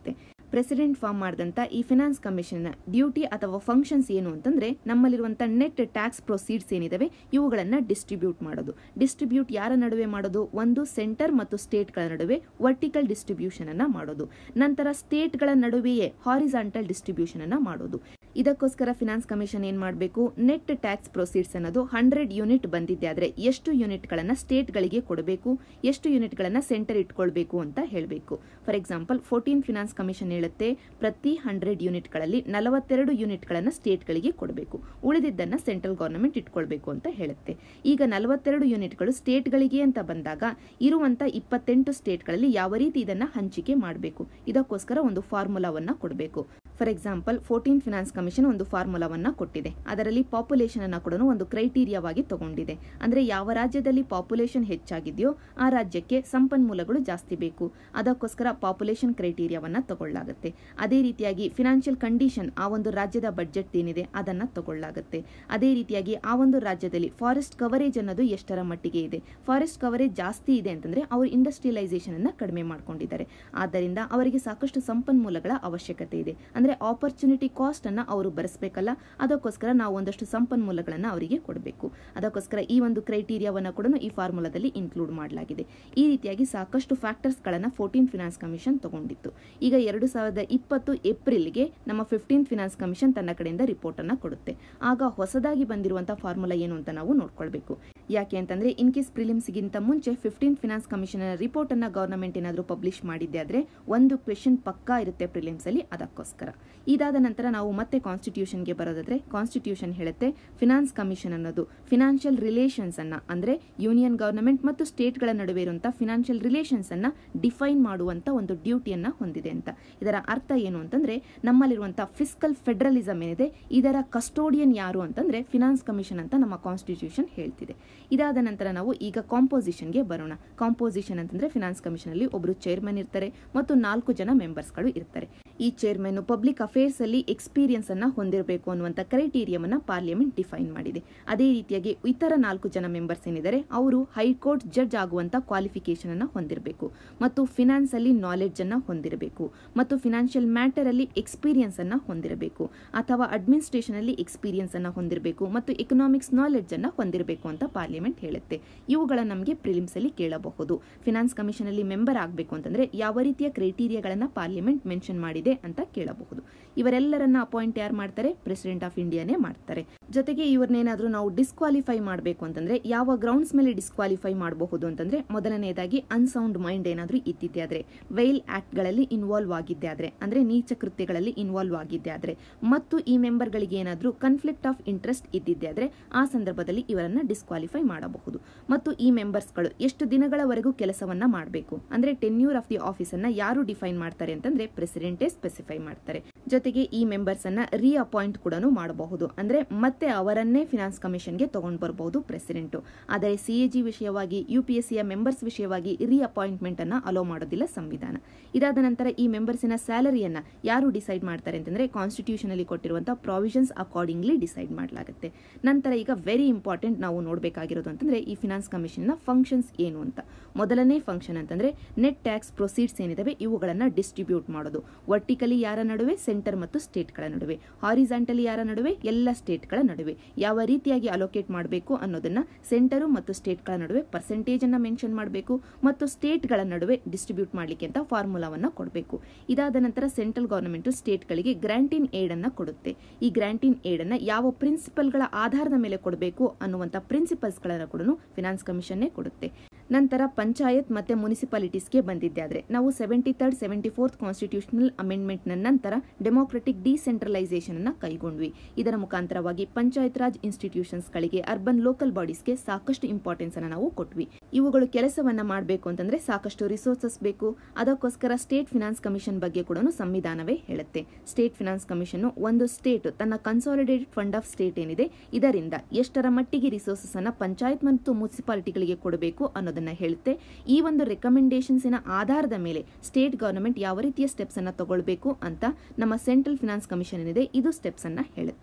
ಪ್ರೆಸಿಡೆಂಟ್ ಫಾರ್ಮ್ ಮಾಡಿದಂತ ಈ ಫಿನಾನ್ಸ್ ಕಮಿಷನ್ ಡ್ಯೂಟಿ ಅಥವಾ ಫಂಕ್ಷನ್ಸ್ ಏನು ಅಂತಂದ್ರೆ ನಮ್ಮಲ್ಲಿರುವಂತಹ ನೆಟ್ ಟ್ಯಾಕ್ಸ್ ಪ್ರೊಸೀಡ್ಸ್ ಏನಿದಾವೆ ಇವುಗಳನ್ನ ಡಿಸ್ಟ್ರಿಬ್ಯೂಟ್ ಮಾಡೋದು ಡಿಸ್ಟ್ರಿಬ್ಯೂಟ್ ಯಾರ ನಡುವೆ ಮಾಡೋದು ಒಂದು ಸೆಂಟರ್ ಮತ್ತು ಸ್ಟೇಟ್ಗಳ ನಡುವೆ ವರ್ಟಿಕಲ್ ಡಿಸ್ಟ್ರಿಬ್ಯೂಷನ್ ಅನ್ನ ಮಾಡೋದು ನಂತರ ಸ್ಟೇಟ್ಗಳ ನಡುವೆಯೇ ಹಾರಿಸಾಂಟಲ್ ಡಿಸ್ಟ್ರಿಬ್ಯೂಷನ್ ಅನ್ನ ಮಾಡೋದು ಇದಕ್ಕೋಸ್ಕರ ಫಿನಾನ್ಸ್ ಕಮಿಷನ್ ಏನ್ ಮಾಡಬೇಕು ನೆಟ್ ಟ್ಯಾಕ್ಸ್ ಪ್ರೊಸೀಡ್ಸ್ ಅನ್ನೋದು ಹಂಡ್ರೆಡ್ ಯೂನಿಟ್ ಬಂದಿದ್ದೆ ಆದ್ರೆ ಎಷ್ಟು ಯೂನಿಟ್ಗಳನ್ನ ಸ್ಟೇಟ್ಗಳಿಗೆ ಕೊಡಬೇಕು ಎಷ್ಟು ಯೂನಿಟ್ಗಳನ್ನ ಸೆಂಟರ್ ಇಟ್ಕೊಳ್ಬೇಕು ಅಂತ ಹೇಳಬೇಕು for example fourteen finance commission ಹೇಳುತ್ತೆ ಪ್ರತಿ ಹಂಡ್ರೆಡ್ ಯೂನಿಟ್ಗಳಲ್ಲಿ ನಲವತ್ತೆರಡು ಯೂನಿಟ್ಗಳನ್ನ ಸ್ಟೇಟ್ಗಳಿಗೆ ಕೊಡಬೇಕು ಉಳಿದಿದ್ದನ್ನ ಸೆಂಟ್ರಲ್ ಗವರ್ನಮೆಂಟ್ ಇಟ್ಕೊಳ್ಬೇಕು ಅಂತ ಹೇಳುತ್ತೆ ಈಗ ನಲವತ್ತೆರಡು ಯೂನಿಟ್ಗಳು ಸ್ಟೇಟ್ಗಳಿಗೆ ಅಂತ ಬಂದಾಗ ಇರುವಂತ ಇಪ್ಪತ್ತೆಂಟು ಸ್ಟೇಟ್ಗಳಲ್ಲಿ ಯಾವ ರೀತಿ ಇದನ್ನ ಹಂಚಿಕೆ ಮಾಡಬೇಕು ಇದಕ್ಕೋಸ್ಕರ ಒಂದು ಫಾರ್ಮುಲಾವನ್ನ ಕೊಡಬೇಕು for example fourteen finance commission ಒಂದು ಫಾರ್ಮುಲಾವನ್ನ ಕೊಟ್ಟಿದೆ ಅದರಲ್ಲಿ ಪಾಪ್ಯುಲೇಷನ್ ಅನ್ನ ಕೂಡ ಒಂದು ಕ್ರೈಟೀರಿಯಾವಾಗಿ ತಗೊಂಡಿದೆ ಅಂದ್ರೆ ಯಾವ ರಾಜ್ಯದಲ್ಲಿ ಪಾಪ್ಯುಲೇಷನ್ ಹೆಚ್ಚಾಗಿದೆಯೋ ಆ ರಾಜ್ಯಕ್ಕೆ ಸಂಪನ್ಮೂಲಗಳು ಜಾಸ್ತಿ ಬೇಕು ಅದಕ್ಕೋಸ್ಕರ ಪಾಪ್ಯುಲೇಷನ್ ಕ್ರೈಟೀರಿಯಾವನ್ನ ತಗೊಳ್ಳಾಗುತ್ತೆ ಅದೇ ರೀತಿಯಾಗಿ ಫಿನಾನ್ಷಿಯಲ್ ಕಂಡೀಷನ್ ಆ ಒಂದು ರಾಜ್ಯದ ಬಜೆಟ್ ಏನಿದೆ ಅದನ್ನ ತಗೊಳ್ಳಾಗುತ್ತೆ ಅದೇ ರೀತಿಯಾಗಿ ಆ ಒಂದು ರಾಜ್ಯದಲ್ಲಿ ಫಾರೆಸ್ಟ್ ಕವರೇಜ್ ಅನ್ನೋದು ಎಷ್ಟರ ಮಟ್ಟಿಗೆ ಇದೆ ಫಾರೆಸ್ಟ್ ಕವರೇಜ್ ಜಾಸ್ತಿ ಇದೆ ಅಂತಂದ್ರೆ ಅವರು ಇಂಡಸ್ಟ್ರಿಯಲೈಸೇಷನ್ ಅನ್ನ ಕಡಿಮೆ ಮಾಡ್ಕೊಂಡಿದ್ದಾರೆ ಆದ್ದರಿಂದ ಅವರಿಗೆ ಸಾಕಷ್ಟು ಸಂಪನ್ಮೂಲಗಳ ಅವಶ್ಯಕತೆ ಇದೆ ಅಂದ್ರೆ ಆಪರ್ಚುನಿಟಿ ಕಾಸ್ಟ್ ಅನ್ನ ಅವರು ಬರೆಸಬೇಕಲ್ಲ ಅದಕ್ಕೋಸ್ಕರ ನಾವು ಒಂದಷ್ಟು ಸಂಪನ್ಮೂಲಗಳನ್ನ ಅವರಿಗೆ ಕೊಡಬೇಕು ಅದಕ್ಕೋಸ್ಕರ ಈ ಒಂದು ಕ್ರೈಟೀರಿಯಾವನ್ನ ಕೂಡ ಈ ಫಾರ್ಮುಲಾದಲ್ಲಿ ಇನ್ಕ್ಲೂಡ್ ಮಾಡಲಾಗಿದೆ ಈ ರೀತಿಯಾಗಿ ಸಾಕಷ್ಟು ಫ್ಯಾಕ್ಟರ್ಸ್ ಗಳನ್ನ ಫೋರ್ಟೀನ್ ಫಿನಾನ್ಸ್ ಕಮಿಷನ್ ತಗೊಂಡಿತ್ತು ಈಗ ಎರಡು ಸಾವಿರದ ಇಪ್ಪತ್ತು ಏಪ್ರಿಲ್ಗೆ ನಮ್ಮ ಫಿಫ್ಟೀನ್ ಫಿನಾನ್ಸ್ ಕಮಿಷನ್ ತನ್ನ ಕಡೆಯಿಂದ ರಿಪೋರ್ಟ್ ಅನ್ನ ಕೊಡುತ್ತೆ ಆಗ ಹೊಸದಾಗಿ ಬಂದಿರುವಂತಹ ಫಾರ್ಮುಲಾ ಏನು ಅಂತ ನಾವು ನೋಡ್ಕೊಳ್ಬೇಕು ಯಾಕೆ ಅಂತಂದ್ರೆ ಇನ್ ಕೇಸ್ ಪ್ರಿಲಿಮ್ಸ್ಗಿಂತ ಮುಂಚೆ ಫಿಫ್ಟೀನ್ ಫಿನಾನ್ಸ್ ಕಮಿಷನ್ ರಿಪೋರ್ಟ್ ಅನ್ನ ಗವರ್ನಮೆಂಟ್ ಏನಾದರೂ ಪಬ್ಲಿಷ್ ಮಾಡಿದ್ದೆ ಆದ್ರೆ ಒಂದು ಕ್ವೆಶನ್ ಪಕ್ಕಾ ಇರುತ್ತೆ ಪ್ರಿಲಿಮ್ಸ್ ಅಲ್ಲಿ ಅದಕ್ಕೋಸ್ಕರ ಇದಾದ ನಂತರ ನಾವು ಮತ್ತೆ ಕಾನ್ಸ್ಟಿಟ್ಯೂಷನ್ಗೆ ಬರೋದಾದ್ರೆ ಕಾನ್ಸ್ಟಿಟ್ಯೂಷನ್ ಹೇಳುತ್ತೆ ಫಿನಾನ್ಸ್ ಕಮಿಷನ್ ಅನ್ನೋದು ಫಿನಾನ್ಷಿಯಲ್ ರಿಲೇಷನ್ಸ್ ಅನ್ನ ಅಂದ್ರೆ ಯೂನಿಯನ್ ಗವರ್ನಮೆಂಟ್ ಮತ್ತು ಸ್ಟೇಟ್ಗಳ ನಡುವೆ ಇರುವಂತಹ ಫಿನಾನ್ಷಿಯಲ್ ರಿಲೇಷನ್ಸ್ ಅನ್ನ ಡಿಫೈನ್ ಮಾಡುವಂತ ಒಂದು ಡ್ಯೂಟಿಯನ್ನ ಹೊಂದಿದೆ ಅಂತ ಇದರ ಅರ್ಥ ಏನು ಅಂತಂದ್ರೆ ನಮ್ಮಲ್ಲಿರುವಂತಹ ಫಿಸ್ಕಲ್ ಫೆಡರಲಿಸಮ್ ಏನಿದೆ ಇದರ ಕಸ್ಟೋಡಿಯನ್ ಯಾರು ಅಂತಂದ್ರೆ ಫಿನಾನ್ಸ್ ಕಮಿಷನ್ ಅಂತ ನಮ್ಮ ಕಾನ್ಸ್ಟಿಟ್ಯೂಷನ್ ಹೇಳ್ತಿದೆ ಇದಾದ ನಂತರ ನಾವು ಈಗ ಕಾಂಪೋಸಿಷನ್ಗೆ ಬರೋಣ ಕಾಂಪೋಸಿಷನ್ ಅಂತಂದ್ರೆ ಫಿನಾನ್ಸ್ ಕಮಿಷನ್ ಅಲ್ಲಿ ಒಬ್ರು ಚೇರ್ಮನ್ ಇರ್ತಾರೆ ಮತ್ತು ನಾಲ್ಕು ಜನ ಮೆಂಬರ್ಸ್ಗಳು ಇರ್ತಾರೆ ಈ ಚೇರ್ಮನ್ ಪಬ್ಲಿಕ್ ಅಫೇರ್ಸ್ ಅಲ್ಲಿ ಎಕ್ಸ್ಪೀರಿಯನ್ಸ್ ಅನ್ನ ಹೊಂದಿರಬೇಕು ಅನ್ನುವಂತ ಕ್ರೈಟೀರಿಯಮನ್ನ ಪಾರ್ಲಿಮೆಂಟ್ ಡಿಫೈನ್ ಮಾಡಿದೆ ಅದೇ ರೀತಿಯಾಗಿ ಇತರ ನಾಲ್ಕು ಜನ ಮೆಂಬರ್ಸ್ ಏನಿದ್ದಾರೆ ಅವರು ಹೈಕೋರ್ಟ್ ಜಡ್ಜ್ ಆಗುವಂತ ಕ್ವಾಲಿಫಿಕೇಶನ್ ಅನ್ನ ಹೊಂದಿರಬೇಕು ಮತ್ತು ಫಿನಾನ್ಸ್ ಅಲ್ಲಿ ನಾಲೆಡ್ಜ್ ಅನ್ನ ಹೊಂದಿರಬೇಕು ಮತ್ತು ಫಿನಾನ್ಷಿಯಲ್ ಮ್ಯಾಟರ್ ಅಲ್ಲಿ ಎಕ್ಸ್ಪೀರಿಯನ್ಸ್ ಅನ್ನ ಹೊಂದಿರಬೇಕು ಅಥವಾ ಅಡ್ಮಿನಿಸ್ಟ್ರೇಷನ್ ಅಲ್ಲಿ ಎಕ್ಸ್ಪೀರಿಯನ್ಸ್ ಅನ್ನ ಹೊಂದಿರಬೇಕು ಮತ್ತು ಎಕನಾಮಿಕ್ಸ್ ನಾಲೆಡ್ಜ್ ಅನ್ನ ಹೊಂದಿರಬೇಕು ಅಂತ ಪಾರ್ಲಿಮೆಂಟ್ ಹೇಳುತ್ತೆ ಇವುಗಳ ನಮಗೆ ಪ್ರಿಲಿಮ್ಸ್ ಅಲ್ಲಿ ಕೇಳಬಹುದು ಫಿನಾನ್ಸ್ ಕಮಿಷನ್ ಅಲ್ಲಿ ಮೆಂಬರ್ ಆಗಬೇಕು ಅಂತಂದ್ರೆ ಯಾವ ರೀತಿಯ ಕ್ರೈಟೀರಿಯಾಗಳನ್ನ ಪಾರ್ಲಿಮೆಂಟ್ ಮೆನ್ಷನ್ ಮಾಡಿದೆ ಅಂತ ಕೇಳಬಹುದು ಇವರೆಲ್ಲರನ್ನ ಅಪಾಯಿಂಟ್ ಯಾರು ಮಾಡ್ತಾರೆ ಪ್ರೆಸಿಡೆಂಟ್ ಆಫ್ ಇಂಡಿಯಾನೇ ಮಾಡ್ತಾರೆ ಜೊತೆಗೆ ಇವ್ರನ್ನೇನಾದ್ರೂ ನಾವು ಡಿಸ್ಕ್ವಾಲಿಫೈ ಮಾಡಬೇಕು ಅಂತಂದ್ರೆ ಯಾವ ಗ್ರೌಂಡ್ಸ್ ಮೇಲೆ ಡಿಸ್ಕ್ವಾಲಿಫೈ ಮಾಡಬಹುದು ಅಂತಂದ್ರೆ ಮೊದಲನೇದಾಗಿ ಅನ್ಸೌಂಡ್ ಮೈಂಡ್ ಏನಾದ್ರೂ ಇದ್ದಿದ್ದೆ ಆದ್ರೆ ವೈಲ್ ಆಕ್ಟ್ ಗಳಲ್ಲಿ ಇನ್ವಾಲ್ವ್ ಆಗಿದ್ದೆ ಆದ್ರೆ ಅಂದ್ರೆ ನೀಚ ಕೃತ್ಯಗಳಲ್ಲಿ ಇನ್ವಾಲ್ವ್ ಆಗಿದ್ದೆ ಆದ್ರೆ ಮತ್ತು ಈ ಮೆಂಬರ್ ಗಳಿಗೆ ಏನಾದ್ರೂ ಕನ್ಫ್ಲಿಕ್ಟ್ ಆಫ್ ಇಂಟ್ರೆಸ್ಟ್ ಇದ್ದಿದ್ದೆ ಆದ್ರೆ ಆ ಸಂದರ್ಭದಲ್ಲಿ ಇವರನ್ನ ಡಿಸ್ಕ್ವಾಲಿಫೈ ಮಾಡಬಹುದು ಮತ್ತು ಈ ಮೆಂಬರ್ಸ್ಗಳು ಎಷ್ಟು ದಿನಗಳವರೆಗೂ ಕೆಲಸವನ್ನ ಮಾಡಬೇಕು ಅಂದ್ರೆ ಟೆನ್ಯೂರ್ ಆಫ್ ದಿ ಆಫೀಸ್ ಅನ್ನ ಯಾರು ಡಿಫೈನ್ ಮಾಡ್ತಾರೆ ಅಂತಂದ್ರೆ ಪ್ರೆಸಿಡೆಂಟೇ ಸ್ಪೆಸಿಫೈ ಮಾಡ್ತಾರೆ ಜೊತೆಗೆ ಈ ಮೆಂಬರ್ಸ್ ಅನ್ನ ರೀ ಅಪಾಯಿಂಟ್ ಕೂಡ ಮಾಡಬಹುದು ಅಂದ್ರೆ ಮತ್ತೆ ಅವರನ್ನೇ ಫಿನಾನ್ಸ್ ಕಮಿಷನ್ಗೆ ತಗೊಂಡು ಬರಬಹುದು ಪ್ರೆಸಿಡೆಂಟ್ ಆದರೆ ಸಿಎಜಿ ವಿಷಯವಾಗಿ ಯುಪಿಎಸ್ಸಿಯ ಮೆಂಬರ್ಸ್ ವಿಷಯವಾಗಿ ರೀ ಅಪಾಯಿಂಟ್ಮೆಂಟ್ ಅನ್ನ ಅಲೋ ಮಾಡೋದಿಲ್ಲ ಸಂವಿಧಾನ ಇದಾದ ನಂತರ ಈ ಮೆಂಬರ್ಸಿನ ಸ್ಯಾಲರಿಯನ್ನ ಯಾರು ಡಿಸೈಡ್ ಮಾಡ್ತಾರೆ ಅಂತಂದ್ರೆ ಕಾನ್ಸ್ಟಿಟ್ಯೂಷನ್ ಅಲ್ಲಿ ಕೊಟ್ಟಿರುವಂತಹ ಪ್ರಾವಿಷನ್ಸ್ ಅಕಾರ್ಡಿಂಗ್ಲಿ ಡಿಸೈಡ್ ಮಾಡಲಾಗುತ್ತೆ ನಂತರ ಈಗ ವೆರಿ ಇಂಪಾರ್ಟೆಂಟ್ ನಾವು ನೋಡಬೇಕಾಗಿರೋದು ಅಂತಂದ್ರೆ ಈ ಫಿನಾನ್ಸ್ ಕಮಿಷನ್ ನ ಫಂಕ್ಷನ್ಸ್ ಏನು ಅಂತ ಮೊದಲನೇ ಫಂಕ್ಷನ್ ಅಂತಂದ್ರೆ ನೆಟ್ ಟ್ಯಾಕ್ಸ್ ಪ್ರೊಸೀಡ್ಸ್ ಏನಿದಾವೆ ಇವುಗಳನ್ನ ಡಿಸ್ಟ್ರಿಬ್ಯೂಟ್ ಮಾಡೋದು ವರ್ಟಿಕಲಿ ಯಾರ ನಡುವೆ ಸೆಂಟರ್ ಮತ್ತು ಸ್ಟೇಟ್ಗಳ ನಡುವೆ ಹಾರಿಜಾಂಟಲಿ ಯಾರ ನಡುವೆ ಎಲ್ಲ ಸ್ಟೇಟ್ಗಳ ನಡುವೆ ಯಾವ ರೀತಿಯಾಗಿ ಅಲೋಕೇಟ್ ಮಾಡಬೇಕು ಅನ್ನೋದನ್ನ ಸೆಂಟರು ಮತ್ತು ಸ್ಟೇಟ್ಗಳ ನಡುವೆ ಪರ್ಸೆಂಟೇಜ್ ಅನ್ನ ಮೆನ್ಷನ್ ಮಾಡಬೇಕು ಮತ್ತು ಸ್ಟೇಟ್ಗಳ ನಡುವೆ ಡಿಸ್ಟ್ರಿಬ್ಯೂಟ್ ಮಾಡಲಿಕ್ಕೆ ಅಂತ ಫಾರ್ಮುಲಾವನ್ನ ಕೊಡಬೇಕು ಇದಾದ ನಂತರ ಸೆಂಟ್ರಲ್ ಗವರ್ನಮೆಂಟ್ ಸ್ಟೇಟ್ಗಳಿಗೆ ಗ್ರಾಂಟಿನ್ ಏಡ್ ಅನ್ನ ಕೊಡುತ್ತೆ ಈ ಗ್ರಾಂಟಿನ್ ಏಡ್ ಅನ್ನ ಯಾವ ಪ್ರಿನ್ಸಿಪಲ್ಗಳ ಆಧಾರದ ಮೇಲೆ ಕೊಡಬೇಕು ಅನ್ನುವಂತ ಪ್ರಿನ್ಸಿಪಲ್ಸ್ ಗಳನ್ನ ಕೂಡ ಫಿನಾನ್ಸ್ ಕಮಿಷನ್ನೇ ಕೊಡುತ್ತೆ ನಂತರ ಪಂಚಾಯತ್ ಮತ್ತೆ ಮುನಿಸಿಪಾಲಿಟೀಸ್ಗೆ ಬಂದಿದ್ದೆ ಆದ್ರೆ ನಾವು seventy third seventy fourth constitutional amendment ನ ನಂತರ ಡೆಮೋಕ್ರೆಟಿಕ್ ಡಿಸೆಂಟ್ರಲೈಸೇಷನ್ ಅನ್ನ ಕೈಗೊಂಡ್ವಿ ಇದರ ಮುಖಾಂತರವಾಗಿ ಪಂಚಾಯತ್ ರಾಜ್ ಇನ್ಸ್ಟಿಟ್ಯೂಷನ್ಸ್ ಗಳಿಗೆ ಅರ್ಬನ್ ಲೋಕಲ್ ಬಾಡೀಸ್ಗೆ ಸಾಕಷ್ಟು ಇಂಪಾರ್ಟೆನ್ಸ್ ಅನ್ನ ನಾವು ಕೊಟ್ವಿ ಇವುಗಳು ಕೆಲಸವನ್ನ ಮಾಡಬೇಕು ಅಂತಂದ್ರೆ ಸಾಕಷ್ಟು ರಿಸೋರ್ಸಸ್ ಬೇಕು ಅದಕ್ಕೋಸ್ಕರ ಸ್ಟೇಟ್ ಫಿನಾನ್ಸ್ ಕಮಿಷನ್ ಬಗ್ಗೆ ಕೂಡ ಸಂವಿಧಾನವೇ ಹೇಳುತ್ತೆ ಸ್ಟೇಟ್ ಫಿನಾನ್ಸ್ ಕಮಿಷನ್ ಒಂದು ಸ್ಟೇಟ್ ತನ್ನ ಕನ್ಸಾಲಿಡೇಟೆಡ್ ಫಂಡ್ ಆಫ್ ಸ್ಟೇಟ್ ಏನಿದೆ ಇದರಿಂದ ಎಷ್ಟರ ಮಟ್ಟಿಗೆ ರಿಸೋರ್ಸಸ್ ಅನ್ನ ಪಂಚಾಯತ್ ಮತ್ತು ಮುನ್ಸಿಪಾಲಿಟಿಗಳಿಗೆ ಕೊಡಬೇಕು ಅನ್ನೋದನ್ನ ಹೇಳುತ್ತೆ ಈ ಒಂದು ರೆಕಮೆಂಡೇಶನ್ಸಿನ ಆಧಾರದ ಮೇಲೆ ಸ್ಟೇಟ್ ಗವರ್ನಮೆಂಟ್ ಯಾವ ರೀತಿಯ ಸ್ಟೆಪ್ಸ್ ಅನ್ನ ತಗೊಳ್ಬೇಕು ಅಂತ ನಮ್ಮ ಸೆಂಟ್ರಲ್ ಫಿನಾನ್ಸ್ ಕಮಿಷನ್ ಏನಿದೆ ಇದು ಸ್ಟೆಪ್ಸ್ ಅನ್ನ ಹೇಳುತ್ತೆ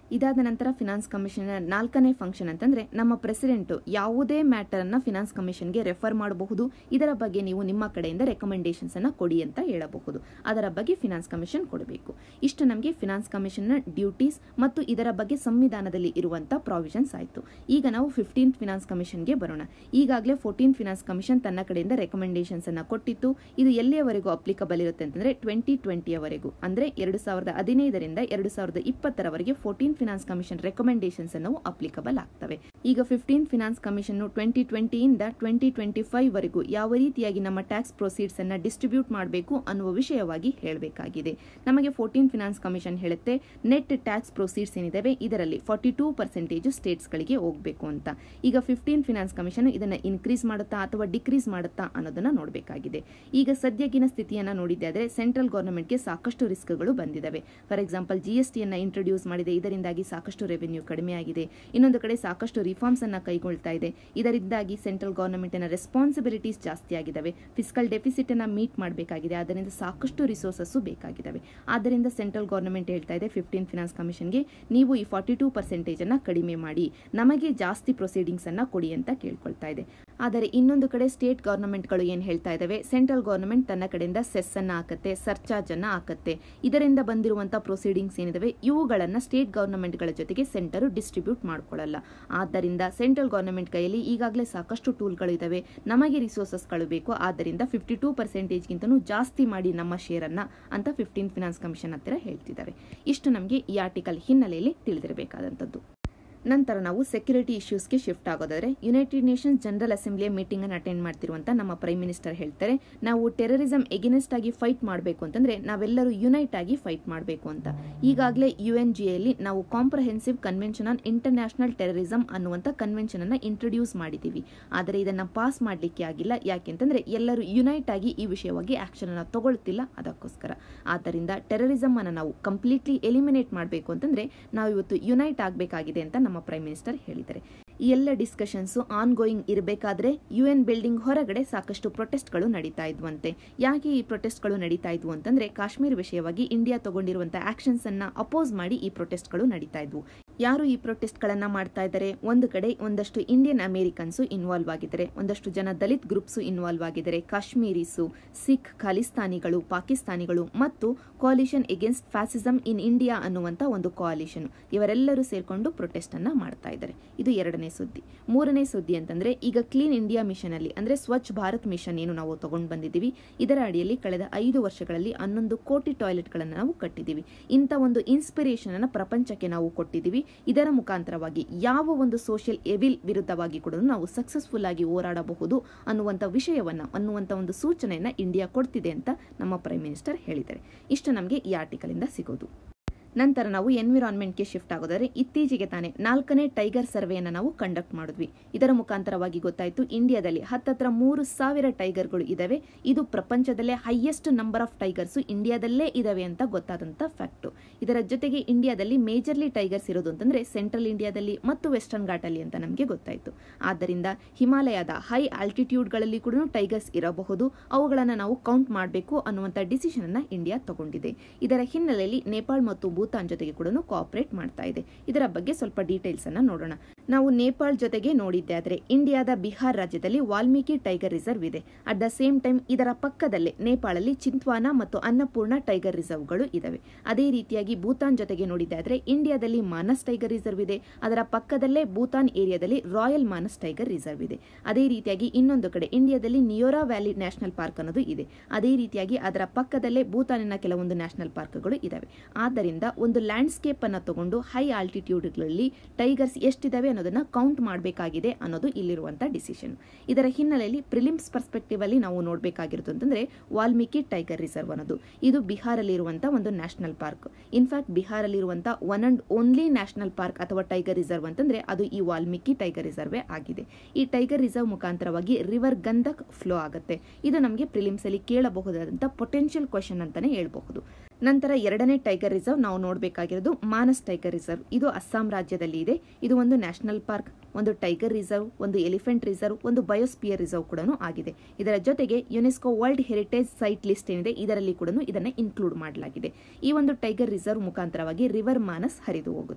ಇದಾದ ನಂತರ ಫಿನಾನ್ಸ್ ಕಮಿಷನ್ ನಾಲ್ಕನೇ ಫಂಕ್ಷನ್ ಅಂತಂದ್ರೆ ನಮ್ಮ ಪ್ರೆಸಿಡೆಂಟ್ ಯಾವುದೇ ಮ್ಯಾಟರ್ ಅನ್ನ ಫಿನಾನ್ಸ್ ಕಮಿಷನ್ಗೆ ರೆಫರ್ ಮಾಡಬಹುದು ಇದರ ಬಗ್ಗೆ ನೀವು ನಿಮ್ಮ ಕಡೆಯಿಂದ ರೆಕಮೆಂಡೇಶನ್ಸ್ ಅನ್ನ ಕೊಡಿ ಅಂತ ಹೇಳಬಹುದು ಅದರ ಬಗ್ಗೆ ಫಿನಾನ್ಸ್ ಕಮಿಷನ್ ಕೊಡಬೇಕು ಇಷ್ಟು ನಮಗೆ ಫಿನಾನ್ಸ್ ಕಮಿಷನ್ ನ ಡ್ಯೂಟೀಸ್ ಮತ್ತು ಇದರ ಬಗ್ಗೆ ಸಂವಿಧಾನದಲ್ಲಿ ಇರುವಂತಹ ಪ್ರಾವಿಷನ್ಸ್ ಆಯಿತು ಈಗ ನಾವು ಫಿಫ್ಟೀನ್ತ್ ಫಿನಾನ್ಸ್ ಕಮಿಷನ್ಗೆ ಬರೋಣ ಈಗಾಗಲೇ ಫೋರ್ಟೀನ್ ಫಿನಾನ್ಸ್ ಕಮಿಷನ್ ತನ್ನ ಕಡೆಯಿಂದ ರೆಕಮೆಂಡೇಶನ್ಸ್ ಅನ್ನ ಕೊಟ್ಟಿತ್ತು ಇದು ಎಲ್ಲಿಯವರೆಗೂ ಅಪ್ಲಿಕಬಲ್ ಇರುತ್ತೆ ಅಂತಂದ್ರೆ ಟ್ವೆಂಟಿ ಟ್ವೆಂಟಿಯವರೆಗೂ ಅಂದ್ರೆ ಎರಡು ಸಾವಿರದ ಹದಿನೈದರಿಂದ ಎರಡು ಸಾವಿರದ ಇಪ್ಪತ್ತರವರೆಗೆ ಫೋರ್ಟೀನ್ ಫಿನಾನ್ಸ್ ಕಮಿಷನ್ ರೆಕಮೆಂಡೇಶನ್ಸ್ ಅನ್ನು ಅಪ್ಲಿಕಬಲ್ ಆಗ್ತವೆ ಈಗ ಫಿಫ್ಟೀನ್ ಫಿನಾನ್ಸ್ ಕಮಿಷನ್ ಟ್ವೆಂಟಿ ಟ್ವೆಂಟಿಯಿಂದ ಟ್ವೆಂಟಿ ಟ್ವೆಂಟಿ ಫೈವ್ ವರೆಗೂ ಯಾವ ರೀತಿಯಾಗಿ ನಮ್ಮ ಟ್ಯಾಕ್ಸ್ ಪ್ರೊಸೀಡ್ಸ್ ಅನ್ನ ಡಿಸ್ಟ್ರಿಬ್ಯೂಟ್ ಮಾಡಬೇಕು ಅನ್ನುವ ವಿಷಯವಾಗಿ ಹೇಳಬೇಕಾಗಿದೆ ನಮಗೆ ಫೋರ್ಟೀನ್ ಫಿನಾನ್ಸ್ ಕಮಿಷನ್ ಹೇಳುತ್ತೆ ನೆಟ್ ಟ್ಯಾಕ್ಸ್ ಪ್ರೊಸೀಡ್ಸ್ ಏನಿದಾವೆ ಇದರಲ್ಲಿ ಫಾರ್ಟಿ ಟೂ ಪರ್ಸೆಂಟೇಜ್ ಸ್ಟೇಟ್ಸ್ಗಳಿಗೆ ಹೋಗಬೇಕು ಅಂತ ಈಗ ಫಿಫ್ಟೀನ್ ಫಿನಾನ್ಸ್ ಕಮಿಷನ್ ಇದನ್ನ ಇನ್ಕ್ರೀಸ್ ಮಾಡುತ್ತಾ ಅಥವಾ ಡಿಕ್ರೀಸ್ ಮಾಡುತ್ತಾ ಅನ್ನೋದನ್ನ ನೋಡಬೇಕಾಗಿದೆ ಈಗ ಸದ್ಯಗಿನ ಸ್ಥಿತಿಯನ್ನ ನೋಡಿದ್ದಾದ್ರೆ ಸೆಂಟ್ರಲ್ ಗವರ್ನಮೆಂಟ್ಗೆ ಸಾಕಷ್ಟು ರಿಸ್ಕ್ಗಳು ಬಂದಿದ್ದಾವೆ ಫಾರ್ ಎಕ್ಸಾಂಪಲ್ ಜಿಎಸ್ಟಿಯನ್ನ ಇಂಟ್ರೊಡ್ಯೂಸ್ ಮಾಡಿದೆ ಇದರಿಂದಾಗಿ ಸಾಕಷ್ಟು ರೆವೆನ್ಯೂ ಕಡಿಮೆ ಆಗಿದೆ ಇನ್ನೊಂದು ಕಡೆ ಸಾಕಷ್ಟು ರಿಫಾರ್ಮ್ಸ್ ಅನ್ನ ಕೈಗೊಳ್ತಾ ಇದೆ ಇದರಿಂದಾಗಿ ಸೆಂಟ್ರಲ್ ಗವರ್ನಮೆಂಟಿನ ರೆಸ್ಪಾನ್ಸಿಬಿಲಿಟೀಸ್ ಜಾಸ್ತಿ ಆಗಿದ್ದಾವೆ ಫಿಸಿಕಲ್ ಡೆಫಿಸಿಟ್ ಅನ್ನ ಮೀಟ್ ಮಾಡಬೇಕಾಗಿದೆ ಆದ್ದರಿಂದ ಸಾಕಷ್ಟು ರಿಸೋರ್ಸಸ್ ಬೇಕಾಗಿದ್ದಾವೆ ಆದ್ದರಿಂದ ಸೆಂಟ್ರಲ್ ಗವರ್ನಮೆಂಟ್ ಹೇಳ್ತಾ ಇದೆ ಫಿಫ್ಟೀನ್ ಫಿನಾನ್ಸ್ ಕಮಿಷನ್ಗೆ ನೀವು ಈ ಫಾರ್ಟಿ ಟೂ ಪರ್ಸೆಂಟೇಜ್ ಅನ್ನ ಕಡಿಮೆ ಮಾಡಿ ನಮಗೆ ಜಾಸ್ತಿ ಪ್ರೊಸೀಡಿಂಗ್ಸ್ ಅನ್ನ ಕೊಡಿ ಅಂತ ಕೇಳ್ಕೊಳ್ತಾ ಇದೆ ಆದರೆ ಇನ್ನೊಂದು ಕಡೆ ಸ್ಟೇಟ್ ಗವರ್ನಮೆಂಟ್ಗಳು ಏನ್ ಹೇಳ್ತಾ ಇದಾವೆ ಸೆಂಟ್ರಲ್ ಗವರ್ನಮೆಂಟ್ ತನ್ನ ಕಡೆಯಿಂದ ಸೆಸ್ ಅನ್ನ ಹಾಕತ್ತೆ ಸರ್ಚಾರ್ಜ್ ಅನ್ನ ಹಾಕತ್ತೆ ಇದರಿಂದ ಬಂದಿರುವಂತಹ ಪ್ರೊಸೀಡಿಂಗ್ಸ್ ಏನಿದಾವೆ ಇವುಗಳನ್ನ ಸ್ಟೇಟ್ ಗವರ್ನಮೆಂಟ್ಗಳ ಜೊತೆಗೆ ಸೆಂಟರ್ ಡಿಸ್ಟ್ರಿಬ್ಯೂಟ್ ಮಾಡ್ಕೊಳ್ಳಲ್ಲ ಆದ್ದರಿಂದ ಸೆಂಟ್ರಲ್ ಗವರ್ನಮೆಂಟ್ ಕೈಯಲ್ಲಿ ಈಗಾಗಲೇ ಸಾಕಷ್ಟು ಟೂಲ್ಗಳು ಇದಾವೆ ನಮಗೆ ರಿಸೋರ್ಸಸ್ಗಳು ಬೇಕು ಆದ್ದರಿಂದ ಫಿಫ್ಟಿ ಟೂ ಪರ್ಸೆಂಟೇಜ್ಗಿಂತನೂ ಜಾಸ್ತಿ ಮಾಡಿ ನಮ್ಮ ಶೇರನ್ನ ಅಂತ ಫಿಫ್ಟೀನ್ ಫಿನಾನ್ಸ್ ಕಮಿಷನ್ ಹತ್ತಿರ ಹೇಳ್ತಿದ್ದಾರೆ ಇಷ್ಟು ನಮಗೆ ಈ ಆರ್ಟಿಕಲ್ ಹಿನ್ನೆಲೆಯಲ್ಲಿ ತಿಳಿದಿರಬೇಕಾದಂಥದ್ದು ನಂತರ ನಾವು ಸೆಕ್ಯೂರಿಟಿ ಇಶ್ಯೂಸ್ಗೆ ಶಿಫ್ಟ್ ಆಗೋದಾದ್ರೆ ಯುನೈಟೆಡ್ ನೇಷನ್ಸ್ ಜನರಲ್ ಅಸೆಂಬ್ಲಿಯ ಮೀಟಿಂಗ್ ಅನ್ನು ಅಟೆಂಡ್ ಮಾಡ್ತಿರುವಂತ ನಮ್ಮ ಪ್ರೈಮ್ ಮಿನಿಸ್ಟರ್ ಹೇಳ್ತಾರೆ ನಾವು ಟೆರರಿಸಂ ಎಗೇನೆಸ್ಟ್ ಆಗಿ ಫೈಟ್ ಮಾಡಬೇಕು ಅಂತಂದ್ರೆ ನಾವೆಲ್ಲರೂ ಯುನೈಟ್ ಆಗಿ ಫೈಟ್ ಮಾಡಬೇಕು ಅಂತ ಈಗಾಗಲೇ ಯು ಎನ್ ಜಿಯಲ್ಲಿ ನಾವು comprehensive convention on international terrorism ಅನ್ನುವಂಥ ಕನ್ವೆನ್ಷನ್ ಅನ್ನ ಇಂಟ್ರೊಡ್ಯೂಸ್ ಮಾಡಿದ್ದೀವಿ ಆದರೆ ಇದನ್ನ ಪಾಸ್ ಮಾಡಲಿಕ್ಕೆ ಆಗಿಲ್ಲ ಯಾಕೆಂತಂದ್ರೆ ಎಲ್ಲರೂ ಯುನೈಟ್ ಆಗಿ ಈ ವಿಷಯವಾಗಿ ಆಕ್ಷನ್ ಅನ್ನ ತಗೊಳ್ತಿಲ್ಲ ಅದಕ್ಕೋಸ್ಕರ ಆದ್ದರಿಂದ ಟೆರರಿಸಂ ಅನ್ನ ನಾವು ಕಂಪ್ಲೀಟ್ಲಿ ಎಲಿಮಿನೇಟ್ ಮಾಡಬೇಕು ಅಂತಂದ್ರೆ ನಾವು ಇವತ್ತು ಯುನೈಟ್ ಆಗಬೇಕಾಗಿದೆ ಅಂತ ನಮ್ಮ ಪ್ರೈಮ್ ಮಿನಿಸ್ಟರ್ ಹೇಳಿದ್ದಾರೆ ಈ ಎಲ್ಲ ಡಿಸ್ಕಷನ್ಸ್ ಆನ್ ಗೋಯಿಂಗ್ ಇರಬೇಕಾದ್ರೆ ಯು ಎನ್ ಬಿಲ್ಡಿಂಗ್ ಹೊರಗಡೆ ಸಾಕಷ್ಟು ಪ್ರೊಟೆಸ್ಟ್ಗಳು ನಡೀತಾ ಇದ್ವಂತೆ ಯಾಕೆ ಈ ಪ್ರೊಟೆಸ್ಟ್ಗಳು ನಡೀತಾ ಇದ್ವು ಅಂತಂದ್ರೆ ಕಾಶ್ಮೀರ್ ವಿಷಯವಾಗಿ ಇಂಡಿಯಾ ತಗೊಂಡಿರುವಂತಹ ಆಕ್ಷನ್ಸ್ ಅನ್ನ ಅಪೋಸ್ ಮಾಡಿ ಈ ಪ್ರೊಟೆಸ್ಟ್ಗಳು ನಡೀತಾ ಇದ್ವು ಯಾರು ಈ ಪ್ರೊಟೆಸ್ಟ್ ಗಳನ್ನ ಮಾಡ್ತಾ ಇದ್ದಾರೆ ಒಂದು ಕಡೆ ಒಂದಷ್ಟು ಇಂಡಿಯನ್ ಅಮೆರಿಕನ್ಸ್ ಇನ್ವಾಲ್ವ್ ಆಗಿದ್ದಾರೆ ಒಂದಷ್ಟು ಜನ ದಲಿತ್ ಗ್ರೂಪ್ಸ್ ಇನ್ವಾಲ್ವ್ ಆಗಿದ್ದಾರೆ ಕಾಶ್ಮೀರೀಸು ಸಿಖ್ ಖಾಲಿಸ್ತಾನಿಗಳು ಪಾಕಿಸ್ತಾನಿಗಳು ಮತ್ತು coalition against fascism in India ಅನ್ನುವಂತ ಒಂದು ಕೋಲಿಷನ್ ಇವರೆಲ್ಲರೂ ಸೇರ್ಕೊಂಡು ಪ್ರೊಟೆಸ್ಟ್ ಅನ್ನ ಮಾಡ್ತಾ ಇದ್ದಾರೆ ಇದು ಎರಡನೇ ಸುದ್ದಿ ಮೂರನೇ ಸುದ್ದಿ ಅಂತಂದ್ರೆ ಈಗ ಕ್ಲೀನ್ ಇಂಡಿಯಾ ಮಿಷನ್ ಅಲ್ಲಿ ಅಂದ್ರೆ ಸ್ವಚ್ಛ ಭಾರತ್ ಮಿಷನ್ ಏನು ನಾವು ತಗೊಂಡು ಬಂದಿದ್ದೀವಿ ಇದರ ಅಡಿಯಲ್ಲಿ ಕಳೆದ ಐದು ವರ್ಷಗಳಲ್ಲಿ ಹನ್ನೊಂದು ಕೋಟಿ ಟಾಯ್ಲೆಟ್ ಗಳನ್ನ ನಾವು ಕಟ್ಟಿದ್ದೀವಿ ಇಂಥ ಒಂದು ಇನ್ಸ್ಪಿರೇಷನ್ ಅನ್ನ ಪ್ರಪಂಚಕ್ಕೆ ನಾವು ಕೊಟ್ಟಿದ್ದೀವಿ ಇದರ ಮುಖಾಂತರವಾಗಿ ಯಾವ ಒಂದು ಸೋಷಿಯಲ್ ಎವಿಲ್ ವಿರುದ್ಧವಾಗಿ ಕೂಡ ನಾವು ಸಕ್ಸಸ್ಫುಲ್ ಆಗಿ ಹೋರಾಡಬಹುದು ಅನ್ನುವಂಥ ವಿಷಯವನ್ನ ಅನ್ನುವಂಥ ಒಂದು ಸೂಚನೆಯನ್ನ ಇಂಡಿಯಾ ಕೊಡ್ತಿದೆ ಅಂತ ನಮ್ಮ ಪ್ರೈಮ್ ಮಿನಿಸ್ಟರ್ ಹೇಳಿದ್ದಾರೆ ಇಷ್ಟು ನಮಗೆ ಈ ಆರ್ಟಿಕಲ್ ಇಂದ ಸಿಗೋದು ನಂತರ ನಾವು ಎನ್ವಿರಾನ್ಮೆಂಟ್ಗೆ ಶಿಫ್ಟ್ ಆಗೋದಾದ್ರೆ ಇತ್ತೀಚೆಗೆ ತಾನೇ ನಾಲ್ಕನೇ ಟೈಗರ್ ಸರ್ವೆಯನ್ನು ನಾವು ಕಂಡಕ್ಟ್ ಮಾಡಿದ್ವಿ ಇದರ ಮುಖಾಂತರವಾಗಿ ಗೊತ್ತಾಯಿತು ಇಂಡಿಯಾದಲ್ಲಿ ಹತ್ತತ್ರ ಮೂರು ಸಾವಿರ ಟೈಗರ್ಗಳು ಇದಾವೆ ಇದು ಪ್ರಪಂಚದಲ್ಲೇ ಹೈಯೆಸ್ಟ್ ನಂಬರ್ ಆಫ್ ಟೈಗರ್ಸ್ ಇಂಡಿಯಾದಲ್ಲೇ ಇದಾವೆ ಅಂತ ಗೊತ್ತಾದಂತ ಫ್ಯಾಕ್ಟು ಇದರ ಜೊತೆಗೆ ಇಂಡಿಯಾದಲ್ಲಿ ಮೇಜರ್ಲಿ ಟೈಗರ್ಸ್ ಇರೋದು ಅಂತಂದ್ರೆ ಸೆಂಟ್ರಲ್ ಇಂಡಿಯಾದಲ್ಲಿ ಮತ್ತು ವೆಸ್ಟರ್ನ್ ಘಾಟಲ್ಲಿ ಅಂತ ನಮಗೆ ಗೊತ್ತಾಯಿತು ಆದ್ದರಿಂದ ಹಿಮಾಲಯದ ಹೈ ಆಲ್ಟಿಟ್ಯೂಡ್ಗಳಲ್ಲಿ ಕೂಡ ಟೈಗರ್ಸ್ ಇರಬಹುದು ಅವುಗಳನ್ನು ನಾವು ಕೌಂಟ್ ಮಾಡಬೇಕು ಅನ್ನುವಂಥ ಡಿಸಿಷನ್ ಅನ್ನ ಇಂಡಿಯಾ ತಗೊಂಡಿದೆ ಇದರ ಹಿನ್ನೆಲೆಯಲ್ಲಿ ನೇಪಾಳ ಮತ್ತು ಭೂತಾನ್ ಜೊತೆಗೆ ಕೂಡ ಕೋಆಪರೇಟ್ ಮಾಡ್ತಾ ಇದೆ ಇದರ ಬಗ್ಗೆ ಸ್ವಲ್ಪ ಡೀಟೇಲ್ಸ್ ಅನ್ನ ನೋಡೋಣ ನಾವು ನೇಪಾಳ ಜೊತೆಗೆ ನೋಡಿದ್ದೆ ಆದರೆ ಇಂಡಿಯಾದ ಬಿಹಾರ್ ರಾಜ್ಯದಲ್ಲಿ ವಾಲ್ಮೀಕಿ ಟೈಗರ್ ರಿಸರ್ವ್ ಇದೆ ಅಟ್ ದ ಸೇಮ್ ಟೈಮ್ ಇದರ ಪಕ್ಕದಲ್ಲೇ ನೇಪಾಳಲ್ಲಿ ಚಿಂತ್ವಾನ ಮತ್ತು ಅನ್ನಪೂರ್ಣ ಟೈಗರ್ ರಿಸರ್ವ್ಗಳು ಇದಾವೆ ಅದೇ ರೀತಿಯಾಗಿ ಭೂತಾನ್ ಜೊತೆಗೆ ನೋಡಿದ್ದೆ ಆದರೆ ಇಂಡಿಯಾದಲ್ಲಿ ಮಾನಸ್ ಟೈಗರ್ ರಿಸರ್ವ್ ಇದೆ ಅದರ ಪಕ್ಕದಲ್ಲೇ ಭೂತಾನ್ ಏರಿಯಾದಲ್ಲಿ ರಾಯಲ್ ಮಾನಸ್ ಟೈಗರ್ ರಿಸರ್ವ್ ಇದೆ ಅದೇ ರೀತಿಯಾಗಿ ಇನ್ನೊಂದು ಕಡೆ ಇಂಡಿಯಾದಲ್ಲಿ ನಿಯೋರಾ ವ್ಯಾಲಿ ನ್ಯಾಷನಲ್ ಪಾರ್ಕ್ ಅನ್ನೋದು ಇದೆ ಅದೇ ರೀತಿಯಾಗಿ ಅದರ ಪಕ್ಕದಲ್ಲೇ ಭೂತಾನಿನ ಕೆಲವೊಂದು ನ್ಯಾಷನಲ್ ಪಾರ್ಕ್ಗಳು ಇದಾವೆ ಆದ್ದರಿಂದ ಒಂದು ಲ್ಯಾಂಡ್ಸ್ಕೇಪ್ ಅನ್ನ ತಗೊಂಡು ಹೈ ಆಲ್ಟಿಟ್ಯೂಡ್ಗಳಲ್ಲಿ ಟೈಗರ್ಸ್ ಎಷ್ಟಿದಾವೆ ಅನ್ನೋದನ್ನ ಕೌಂಟ್ ಮಾಡಬೇಕಾಗಿದೆ ಅನ್ನೋದು ಇಲ್ಲಿರುವಂತಹ ಡಿಸಿಷನ್ ಇದರ ಹಿನ್ನೆಲೆಯಲ್ಲಿ ಪ್ರಿಲಿಮ್ಸ್ ಪರ್ಸ್ಪೆಕ್ಟಿವ್ ಅಲ್ಲಿ ನಾವು ನೋಡಬೇಕಾಗಿರೋದು ಅಂತಂದ್ರೆ ವಾಲ್ಮೀಕಿ ಟೈಗರ್ ರಿಸರ್ವ್ ಅನ್ನೋದು ಇದು ಬಿಹಾರಲ್ಲಿರುವಂತಹ ಒಂದು ನ್ಯಾಷನಲ್ ಪಾರ್ಕ್ ಇನ್ಫ್ಯಾಕ್ಟ್ ಬಿಹಾರಲ್ಲಿರುವಂತಹ one and only national park ಅಥವಾ ಟೈಗರ್ ರಿಸರ್ವ್ ಅಂತಂದ್ರೆ ಅದು ಈ ವಾಲ್ಮೀಕಿ ಟೈಗರ್ ರಿಸರ್ವೇ ಆಗಿದೆ ಈ ಟೈಗರ್ ರಿಸರ್ವ್ ಮುಖಾಂತರವಾಗಿ ರಿವರ್ ಗಂಧಕ್ ಫ್ಲೋ ಆಗುತ್ತೆ ಇದು ನಮಗೆ ಪ್ರಿಲಿಮ್ಸ್ ಅಲ್ಲಿ ಕೇಳಬಹುದಾದಂತಹ ಪೊಟೆನ್ಷಿಯಲ್ ಕ್ವಶನ್ ಅಂತಾನೆ ಹೇಳ್ಬಹುದು ನಂತರ ಎರಡನೇ ಟೈಗರ್ ರಿಸರ್ವ್ ನಾವು ನೋಡಬೇಕಾಗಿರೋದು ಮಾನಸ್ ಟೈಗರ್ ರಿಸರ್ವ್ ಇದು ಅಸ್ಸಾಂ ರಾಜ್ಯದಲ್ಲಿ ಇದೆ ಇದು ಒಂದು ನ್ಯಾಷನಲ್ ಪಾರ್ಕ್ ಒಂದು ಟೈಗರ್ ರಿಸರ್ವ್ ಒಂದು ಎಲಿಫೆಂಟ್ ರಿಸರ್ವ್ ಒಂದು ಬಯೋಸ್ಪಿಯರ್ ರಿಸರ್ವ್ ಕೂಡ ಆಗಿದೆ ಇದರ ಜೊತೆಗೆ UNESCO world heritage site list ಏನಿದೆ ಇದರಲ್ಲಿ ಕೂಡ ಇದನ್ನ ಇನ್ಕ್ಲೂಡ್ ಮಾಡಲಾಗಿದೆ ಈ ಒಂದು ಟೈಗರ್ ರಿಸರ್ವ್ ಮುಖಾಂತರವಾಗಿ ರಿವರ್ ಮಾನಸ್ ಹರಿದು ಹೋಗುತ್ತೆ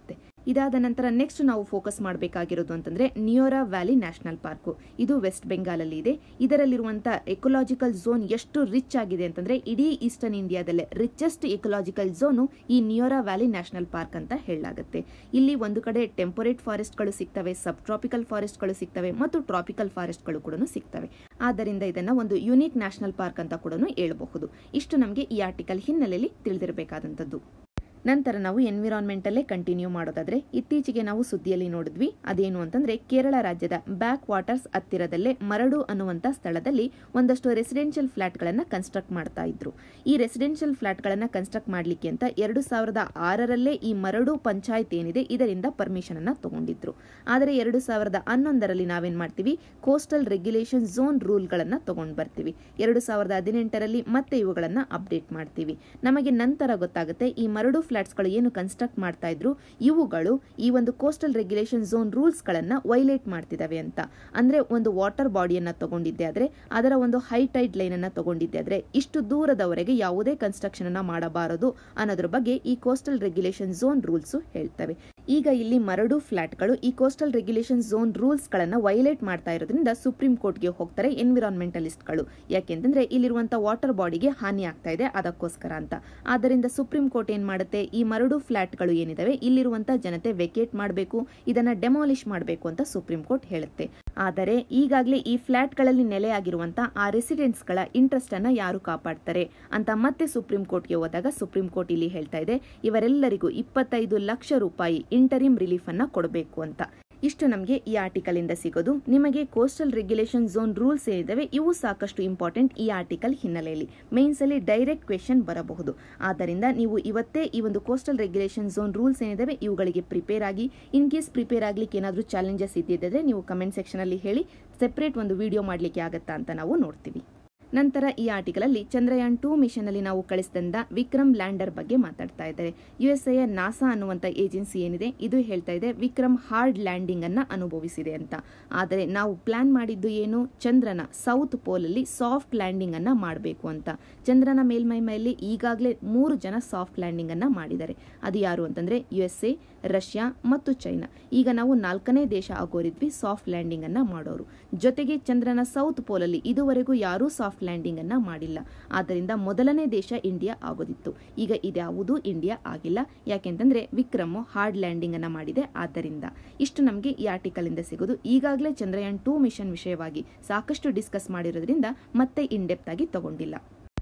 ಇದಾದ ನಂತರ ನೆಕ್ಸ್ಟ್ ನಾವು ಫೋಕಸ್ ಮಾಡಬೇಕಾಗಿರೋದು ಅಂತಂದ್ರೆ ನಿಯೋರಾ ವ್ಯಾಲಿ ನ್ಯಾಷನಲ್ ಪಾರ್ಕ್ ಇದು ವೆಸ್ಟ್ ಬೆಂಗಾಲಲ್ಲಿ ಇದೆ ಇದರಲ್ಲಿರುವಂತಹ ಎಕೊಲಾಜಿಕಲ್ ಝೋನ್ ಎಷ್ಟು ರಿಚ್ ಆಗಿದೆ ಅಂತಂದ್ರೆ ಇಡೀ ಈಸ್ಟರ್ನ್ ಇಂಡಿಯಾದಲ್ಲೇ ರಿಚೆಸ್ಟ್ ಎಕೊಲಾಜಿಕಲ್ ಝೋನು ಈ ನಿಯೋರಾ ವ್ಯಾಲಿ ನ್ಯಾಷನಲ್ ಪಾರ್ಕ್ ಅಂತ ಹೇಳಲಾಗುತ್ತೆ ಇಲ್ಲಿ ಒಂದು ಕಡೆ ಟೆಂಪೊರೇಟ್ ಫಾರೆಸ್ಟ್ಗಳು ಸಿಗ್ತವೆ ಸಬ್ ಟ್ರಾಪಿಕಲ್ ಫಾರೆಸ್ಟ್ಗಳು ಸಿಗ್ತವೆ ಮತ್ತು ಟ್ರಾಪಿಕಲ್ ಫಾರೆಸ್ಟ್ಗಳು ಕೂಡ ಸಿಗ್ತವೆ ಆದ್ದರಿಂದ ಇದನ್ನ ಒಂದು ಯುನೀಕ್ ನ್ಯಾಷನಲ್ ಪಾರ್ಕ್ ಅಂತ ಕೂಡ ಹೇಳಬಹುದು ಇಷ್ಟು ನಮಗೆ ಈ ಆರ್ಟಿಕಲ್ ಹಿನ್ನೆಲೆಯಲ್ಲಿ ತಿಳಿದಿರಬೇಕಾದಂಥದ್ದು ನಂತರ ನಾವು ಎನ್ವಿರಾನ್ಮೆಂಟ್ ಅಲ್ಲೇ ಕಂಟಿನ್ಯೂ ಮಾಡೋದಾದ್ರೆ ಇತ್ತೀಚೆಗೆ ನಾವು ಸುದ್ದಿಯಲ್ಲಿ ನೋಡಿದ್ವಿ ಅದೇನು ಅಂತಂದ್ರೆ ಕೇರಳ ರಾಜ್ಯದ ಬ್ಯಾಕ್ ವಾಟರ್ಸ್ ಹತ್ತಿರದಲ್ಲೇ ಮರಡು ಅನ್ನುವಂತ ಸ್ಥಳದಲ್ಲಿ ಒಂದಷ್ಟು ರೆಸಿಡೆನ್ಷಿಯಲ್ ಫ್ಲಾಟ್ಗಳನ್ನ ಕನ್ಸ್ಟ್ರಕ್ಟ್ ಮಾಡ್ತಾ ಇದ್ರು ಈ ರೆಸಿಡೆನ್ಷಿಯಲ್ ಫ್ಲಾಟ್ಗಳನ್ನ ಕನ್ಸ್ಟ್ರಕ್ಟ್ ಮಾಡ್ಲಿಕ್ಕೆ ಅಂತ ಎರಡು ಸಾವಿರದ ಆರರಲ್ಲೇ ಈ ಮರಡು ಪಂಚಾಯತ್ ಏನಿದೆ ಇದರಿಂದ ಪರ್ಮಿಷನ್ ಅನ್ನ ತಗೊಂಡಿದ್ರು ಆದರೆ ಎರಡು ಸಾವಿರದ ಹನ್ನೊಂದರಲ್ಲಿ ನಾವೇನ್ ಮಾಡ್ತೀವಿ ಕೋಸ್ಟಲ್ ರೆಗ್ಯುಲೇಷನ್ ಝೋನ್ ರೂಲ್ಗಳನ್ನ ತಗೊಂಡ್ ಬರ್ತೀವಿ ಎರಡು ಸಾವಿರದ ಹದಿನೆಂಟರಲ್ಲಿ ಮತ್ತೆ ಇವುಗಳನ್ನ ಅಪ್ಡೇಟ್ ಮಾಡ್ತೀವಿ ನಮಗೆ ನಂತರ ಗೊತ್ತಾಗುತ್ತೆ ಈ ಮರಡು ಫ್ಲಾಟ್ಸ್ಗಳು ಏನು ಕನ್ಸ್ಟ್ರಕ್ಟ್ ಮಾಡ್ತಾ ಇದ್ರು ಇವುಗಳು ಈ ಒಂದು ಕೋಸ್ಟಲ್ ರೆಗ್ಯುಲೇಷನ್ ಝೋನ್ ರೂಲ್ಸ್ ಗಳನ್ನ ವೈಲೇಟ್ ಮಾಡ್ತಿದಾವೆ ಅಂತ ಅಂದ್ರೆ ಒಂದು ವಾಟರ್ ಬಾಡಿಯನ್ನ ತಗೊಂಡಿದ್ದೆ ಆದ್ರೆ ಅದರ ಒಂದು ಹೈ ಟೈಡ್ ಲೈನ್ ಅನ್ನ ತಗೊಂಡಿದ್ದೆ ಆದ್ರೆ ಇಷ್ಟು ದೂರದವರೆಗೆ ಯಾವುದೇ ಕನ್ಸ್ಟ್ರಕ್ಷನ್ ಅನ್ನ ಮಾಡಬಾರದು ಅನ್ನೋದ್ರ ಬಗ್ಗೆ ಈ ಕೋಸ್ಟಲ್ ರೆಗ್ಯುಲೇಷನ್ ಝೋನ್ ರೂಲ್ಸ್ ಹೇಳ್ತವೆ ಈಗ ಇಲ್ಲಿ ಮರಡು ಫ್ಲಾಟ್ಗಳು ಈ ಕೋಸ್ಟಲ್ ರೆಗ್ಯುಲೇಷನ್ ಝೋನ್ ರೂಲ್ಸ್ ಗಳನ್ನ ವೈಲೇಟ್ ಮಾಡ್ತಾ ಇರೋದ್ರಿಂದ ಸುಪ್ರೀಂ ಕೋರ್ಟ್ಗೆ ಹೋಗ್ತಾರೆ ಎನ್ವಿರಾನ್ಮೆಂಟಲಿಸ್ಟ್ಗಳು ಯಾಕೆಂತಂದ್ರೆ ಇಲ್ಲಿರುವಂತಹ ವಾಟರ್ ಬಾಡಿಗೆ ಹಾನಿ ಆಗ್ತಾ ಇದೆ ಅದಕ್ಕೋಸ್ಕರ ಅಂತ ಆದ್ದರಿಂದ ಸುಪ್ರೀಂ ಕೋರ್ಟ್ ಏನ್ ಮಾಡುತ್ತೆ ಈ ಮರಡು ಫ್ಲಾಟ್ಗಳು ಏನಿದಾವೆ ಇಲ್ಲಿರುವಂತಹ ಜನತೆ ವೆಕೇಟ್ ಮಾಡಬೇಕು ಇದನ್ನ ಡೆಮಾಲಿಷ್ ಮಾಡಬೇಕು ಅಂತ ಸುಪ್ರೀಂ ಕೋರ್ಟ್ ಹೇಳುತ್ತೆ ಆದರೆ ಈಗಾಗಲೇ ಈ ಫ್ಲಾಟ್ಗಳಲ್ಲಿ ನೆಲೆಯಾಗಿರುವಂತಹ ಆ ರೆಸಿಡೆಂಟ್ಸ್ ಗಳ ಇಂಟ್ರೆಸ್ಟ್ ಅನ್ನ ಯಾರು ಕಾಪಾಡ್ತಾರೆ ಅಂತ ಮತ್ತೆ ಸುಪ್ರೀಂ ಕೋರ್ಟ್ಗೆ ಹೋದಾಗ ಸುಪ್ರೀಂ ಕೋರ್ಟ್ ಇಲ್ಲಿ ಹೇಳ್ತಾ ಇದೆ ಇವರೆಲ್ಲರಿಗೂ ಇಪ್ಪತ್ತೈದು ಲಕ್ಷ ರೂಪಾಯಿ ಇಂಟರಿಮ್ ರಿಲೀಫ್ ಅನ್ನ ಕೊಡಬೇಕು ಅಂತ ಇಷ್ಟು ನಮಗೆ ಈ ಆರ್ಟಿಕಲ್ ಇಂದ ಸಿಗೋದು ನಿಮಗೆ ಕೋಸ್ಟಲ್ ರೆಗ್ಯುಲೇಷನ್ ಝೋನ್ ರೂಲ್ಸ್ ಏನಿದಾವೆ ಇವು ಸಾಕಷ್ಟು ಇಂಪಾರ್ಟೆಂಟ್ ಈ ಆರ್ಟಿಕಲ್ ಹಿನ್ನೆಲೆಯಲ್ಲಿ ಮೇನ್ಸ್ ಅಲ್ಲಿ ಡೈರೆಕ್ಟ್ ಕ್ವೆಶನ್ ಬರಬಹುದು ಆದ್ದರಿಂದ ನೀವು ಇವತ್ತೇ ಈ ಒಂದು ಕೋಸ್ಟಲ್ ರೆಗ್ಯುಲೇಷನ್ ಝೋನ್ ರೂಲ್ಸ್ ಏನಿದಾವೆ ಇವುಗಳಿಗೆ ಪ್ರಿಪೇರ್ ಆಗಿ ಇನ್ ಕೇಸ್ ಪ್ರಿಪೇರ್ ಆಗ್ಲಿಕ್ಕೆ ಏನಾದರೂ ಚಾಲೆಂಜಸ್ ಇದ್ದಿದ್ದರೆ ನೀವು ಕಮೆಂಟ್ ಸೆಕ್ಷನ್ ಅಲ್ಲಿ ಹೇಳಿ ಸೆಪರೇಟ್ ಒಂದು ವಿಡಿಯೋ ಮಾಡ್ಲಿಕ್ಕೆ ಆಗತ್ತಾ ಅಂತ ನಾವು ನೋಡ್ತೀವಿ ನಂತರ ಈ ಆರ್ಟಿಕಲ್ ಅಲ್ಲಿ ಚಂದ್ರಯಾನ್ ಟೂ ಮಿಷನ್ ಅಲ್ಲಿ ನಾವು ಕಳಿಸಿದಂತ ವಿಕ್ರಮ್ ಲ್ಯಾಂಡರ್ ಬಗ್ಗೆ ಮಾತಾಡ್ತಾ ಇದ್ದಾರೆ ಯುಎಸ್ಎಯ ನಾಸಾ ಅನ್ನುವಂತ ಏಜೆನ್ಸಿ ಏನಿದೆ ಇದು ಹೇಳ್ತಾ ಇದೆ ವಿಕ್ರಮ್ ಹಾರ್ಡ್ ಲ್ಯಾಂಡಿಂಗ್ ಅನ್ನ ಅನುಭವಿಸಿದೆ ಅಂತ ಆದರೆ ನಾವು ಪ್ಲಾನ್ ಮಾಡಿದ್ದು ಏನು ಚಂದ್ರನ ಸೌತ್ ಪೋಲ್ ಅಲ್ಲಿ ಸಾಫ್ಟ್ ಲ್ಯಾಂಡಿಂಗ್ ಅನ್ನ ಮಾಡಬೇಕು ಅಂತ ಚಂದ್ರನ ಮೇಲ್ಮೈ ಮೇಲೆ ಈಗಾಗಲೇ ಮೂರು ಜನ ಸಾಫ್ಟ್ ಲ್ಯಾಂಡಿಂಗ್ ಅನ್ನ ಮಾಡಿದ್ದಾರೆ ಅದು ಯಾರು ಅಂತಂದ್ರೆ ಯುಎಸ್ಎ ರಷ್ಯಾ ಮತ್ತು ಚೈನಾ ಈಗ ನಾವು ನಾಲ್ಕನೇ ದೇಶ ಆಗೋರಿದ್ವಿ ಸಾಫ್ಟ್ ಲ್ಯಾಂಡಿಂಗ್ ಅನ್ನ ಮಾಡೋರು ಜೊತೆಗೆ ಚಂದ್ರನ ಸೌತ್ ಪೋಲ್ ಅಲ್ಲಿ ಇದುವರೆಗೂ ಯಾರೂ ಸಾಫ್ಟ್ ಲ್ಯಾಂಡಿಂಗ್ ಅನ್ನ ಮಾಡಿಲ್ಲ ಆದ್ದರಿಂದ ಮೊದಲನೇ ದೇಶ ಇಂಡಿಯಾ ಆಗೋದಿತ್ತು ಈಗ ಇದ್ಯಾವುದೂ ಇಂಡಿಯಾ ಆಗಿಲ್ಲ ಯಾಕೆಂತಂದ್ರೆ ವಿಕ್ರಮ್ ಹಾರ್ಡ್ ಲ್ಯಾಂಡಿಂಗ್ ಅನ್ನ ಮಾಡಿದೆ ಆದ್ದರಿಂದ ಇಷ್ಟು ನಮಗೆ ಈ ಆರ್ಟಿಕಲ್ ಇಂದ ಸಿಗೋದು ಈಗಾಗಲೇ ಚಂದ್ರಯಾನ್ ಟೂ ಮಿಷನ್ ವಿಷಯವಾಗಿ ಸಾಕಷ್ಟು ಡಿಸ್ಕಸ್ ಮಾಡಿರೋದ್ರಿಂದ ಮತ್ತೆ ಇನ್ ಡೆಪ್ತ್ ಆಗಿ ತಗೊಂಡಿಲ್ಲ